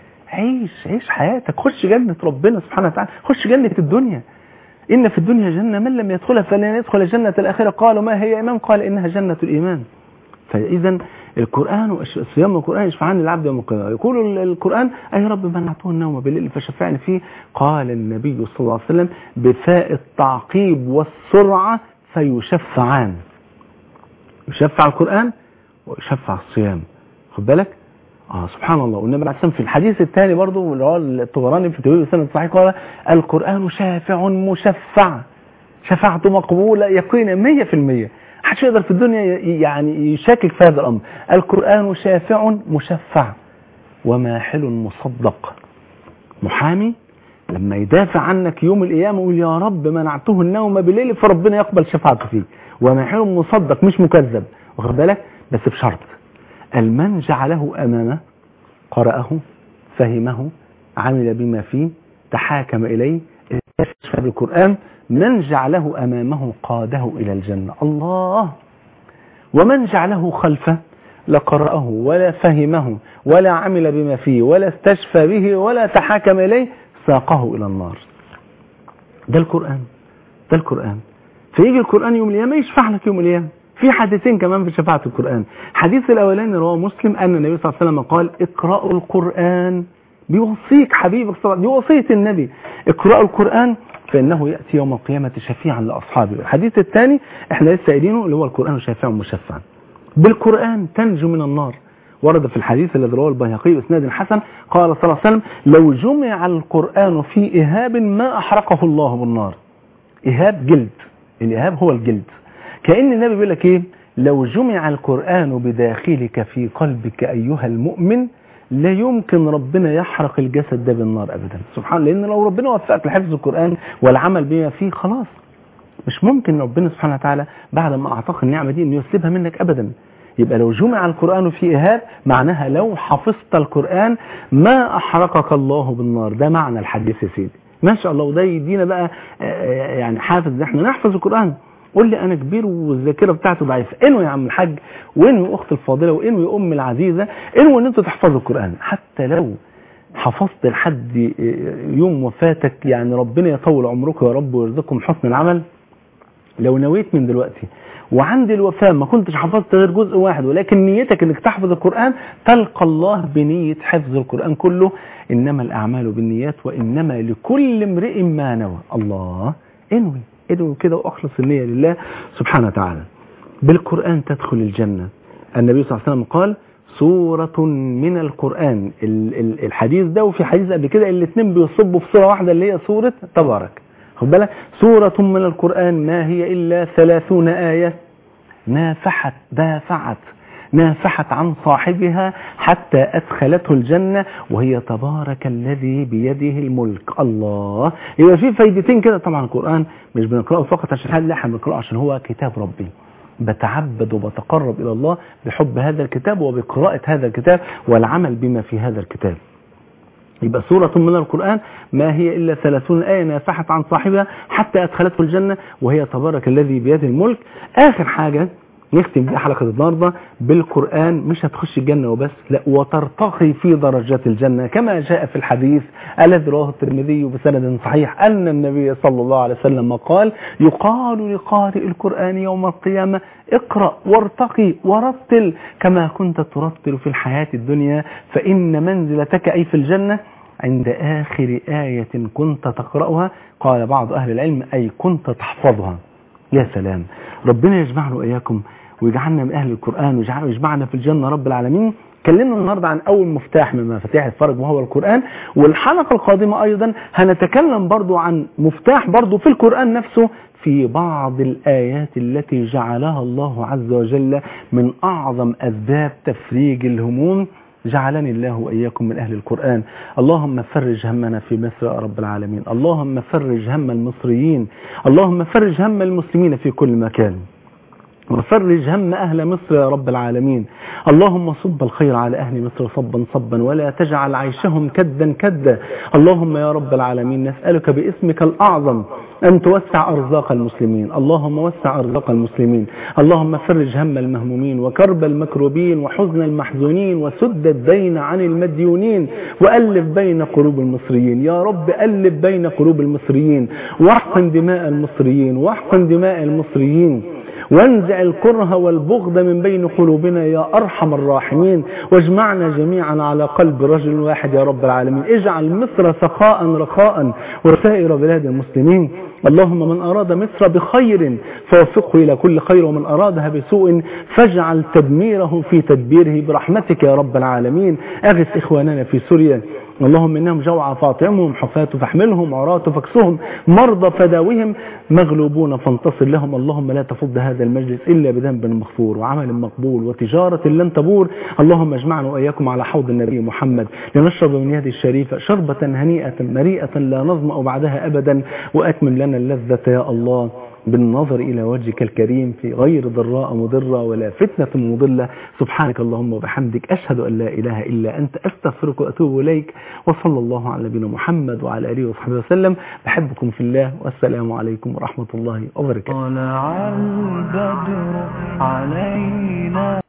عيش عيش حياتك خش جنة ربنا سبحانه وتعالى خش جنة الدنيا إن في الدنيا جنة من لم يدخلها فلن يدخل جنة الآخرة قالوا ما هي إيمان قال إنها جنة الإيمان فإذا القرآن والصيام والقرآن يشفعان للعبد يوم القيامة يقول القرآن أي رب منعته النوم بالليل فشفعني فيه قال النبي صلى الله عليه وسلم بفاء التعقيب والسرعة فيشفعان يشفع القرآن ويشفع الصيام خد بالك اه سبحان الله والنبي عليه في الحديث الثاني برضه اللي هو الطبراني في تدوير السنة الصحيح قال القرآن شافع مشفع شفاعته مقبولة يقينا 100% محدش يقدر في الدنيا يعني يشاكك في هذا الأمر القرآن شافع مشفع وماحل مصدق محامي لما يدافع عنك يوم القيامة يقول يا رب منعته النوم بالليل فربنا يقبل شفاعته فيه وماحل مصدق مش مكذب واخد بالك بس بشرط المن جعله أمامه قرأه فهمه عمل بما فيه تحاكم إليه استشفى بالقرآن من جعله أمامه قاده إلى الجنة الله ومن جعله خلفه لا قرأه ولا فهمه ولا عمل بما فيه ولا استشفى به ولا تحاكم إليه ساقه إلى النار ده القرآن ده القرآن فيجي القرآن يوم القيامة يشفع لك يوم القيامة في حديثين كمان في شفاعة القرآن حديث الأولاني رواه مسلم أن النبي صلى الله عليه وسلم قال اقرأوا القرآن بيوصيك حبيبك صلى الله عليه وسلم بوصية النبي اقرأوا القرآن فإنه يأتي يوم القيامة شفيعا لأصحابه الحديث الثاني احنا لسه قايلينه اللي هو القرآن شافع مشفع بالقرآن تنجو من النار ورد في الحديث الذي رواه البيهقي باسناد حسن قال صلى الله عليه وسلم لو جمع القرآن في إهاب ما أحرقه الله بالنار إهاب جلد الإهاب هو الجلد كأن النبي بيقول لك إيه لو جمع القرآن بداخلك في قلبك أيها المؤمن لا يمكن ربنا يحرق الجسد ده بالنار أبدا سبحان الله لأن لو ربنا وفقك لحفظ القرآن والعمل بما فيه خلاص مش ممكن ربنا سبحانه وتعالى بعد ما أعطاك النعمة دي أنه يسلبها منك أبدا يبقى لو جمع القرآن في إهاب معناها لو حفظت القرآن ما أحرقك الله بالنار ده معنى الحديث يا سيدي ما شاء الله وده يدينا بقى يعني حافظ ان احنا نحفظ القرآن قول لي انا كبير والذاكره بتاعته ضعيفه انوي يا عم الحاج وانوي اخت الفاضله وانوي ام العزيزه انوي ان انتوا تحفظوا القران حتى لو حفظت لحد يوم وفاتك يعني ربنا يطول عمركم يا رب ويرزقكم حسن العمل لو نويت من دلوقتي وعند الوفاة ما كنتش حفظت غير جزء واحد ولكن نيتك انك تحفظ القرآن تلقى الله بنية حفظ القرآن كله انما الاعمال بالنيات وانما لكل امرئ ما نوى الله انوي انوي كده واخلص النية لله سبحانه وتعالى بالقرآن تدخل الجنة النبي صلى الله عليه وسلم قال سورة من القرآن ال- ال- الحديث ده وفي حديث قبل كده الاثنين بيصبوا في سورة واحدة اللي هي سورة تبارك خد بالك سورة من القرآن ما هي إلا ثلاثون آية نافحت دافعت نافحت عن صاحبها حتى أدخلته الجنة وهي تبارك الذي بيده الملك الله يبقى في فايدتين كده طبعا القرآن مش بنقرأه فقط عشان حد لا احنا بنقرأه عشان هو كتاب ربي بتعبد وبتقرب إلى الله بحب هذا الكتاب وبقراءة هذا الكتاب والعمل بما في هذا الكتاب يبقى سورة من القرآن ما هي إلا ثلاثون آية نافحت عن صاحبها حتى أدخلته الجنة وهي تبارك الذي بيده الملك آخر حاجة نختم بيها حلقة النهاردة بالقرآن مش هتخش الجنة وبس لا وترتقي في درجات الجنة كما جاء في الحديث الذي رواه الترمذي بسند صحيح أن النبي صلى الله عليه وسلم قال يقال لقارئ القرآن يوم القيامة اقرأ وارتقي ورتل كما كنت ترتل في الحياة الدنيا فإن منزلتك أي في الجنة عند آخر آية كنت تقرأها قال بعض أهل العلم أي كنت تحفظها يا سلام ربنا يجمعنا وإياكم ويجعلنا من أهل القرآن ويجعل- ويجمعنا في الجنة رب العالمين كلمنا النهاردة عن أول مفتاح من مفاتيح الفرج وهو القرآن والحلقة القادمة أيضا هنتكلم برضو عن مفتاح برضو في القرآن نفسه في بعض الآيات التي جعلها الله عز وجل من أعظم أسباب تفريج الهموم جعلني الله وإياكم من أهل القرآن اللهم فرج همنا في مصر يا رب العالمين اللهم فرج هم المصريين اللهم فرج هم المسلمين في كل مكان وفرج هم أهل مصر يا رب العالمين اللهم صب الخير على أهل مصر صبا صبا ولا تجعل عيشهم كدا كدا اللهم يا رب العالمين نسألك باسمك الأعظم أن توسع أرزاق المسلمين اللهم وسع أرزاق المسلمين اللهم فرج هم المهمومين وكرب المكروبين وحزن المحزونين وسد الدين عن المديونين وألف بين قلوب المصريين يا رب ألف بين قلوب المصريين واحقن دماء المصريين واحقن دماء المصريين وانزع الكره والبغض من بين قلوبنا يا أرحم الراحمين واجمعنا جميعا على قلب رجل واحد يا رب العالمين اجعل مصر سخاء رخاء وسائر بلاد المسلمين اللهم من أراد مصر بخير فوفقه إلى كل خير ومن أرادها بسوء فاجعل تدميره في تدبيره برحمتك يا رب العالمين أغث إخواننا في سوريا اللهم إنهم جوع فاطعمهم حفاة فاحملهم عراة فاكسهم مرضى فداوهم مغلوبون فانتصر لهم اللهم لا تفض هذا المجلس إلا بذنب مغفور وعمل مقبول وتجارة لن تبور اللهم اجمعنا وإياكم على حوض النبي محمد لنشرب من يده الشريفة شربة هنيئة مريئة لا نظمأ بعدها أبدا وأتمم لنا اللذة يا الله بالنظر إلى وجهك الكريم في غير ضراء مضرة ولا فتنة مضلة سبحانك اللهم وبحمدك أشهد أن لا إله إلا أنت أستغفرك وأتوب إليك وصلى الله على نبينا محمد وعلى آله وصحبه وسلم بحبكم في الله والسلام عليكم ورحمة الله وبركاته طلع البدر علينا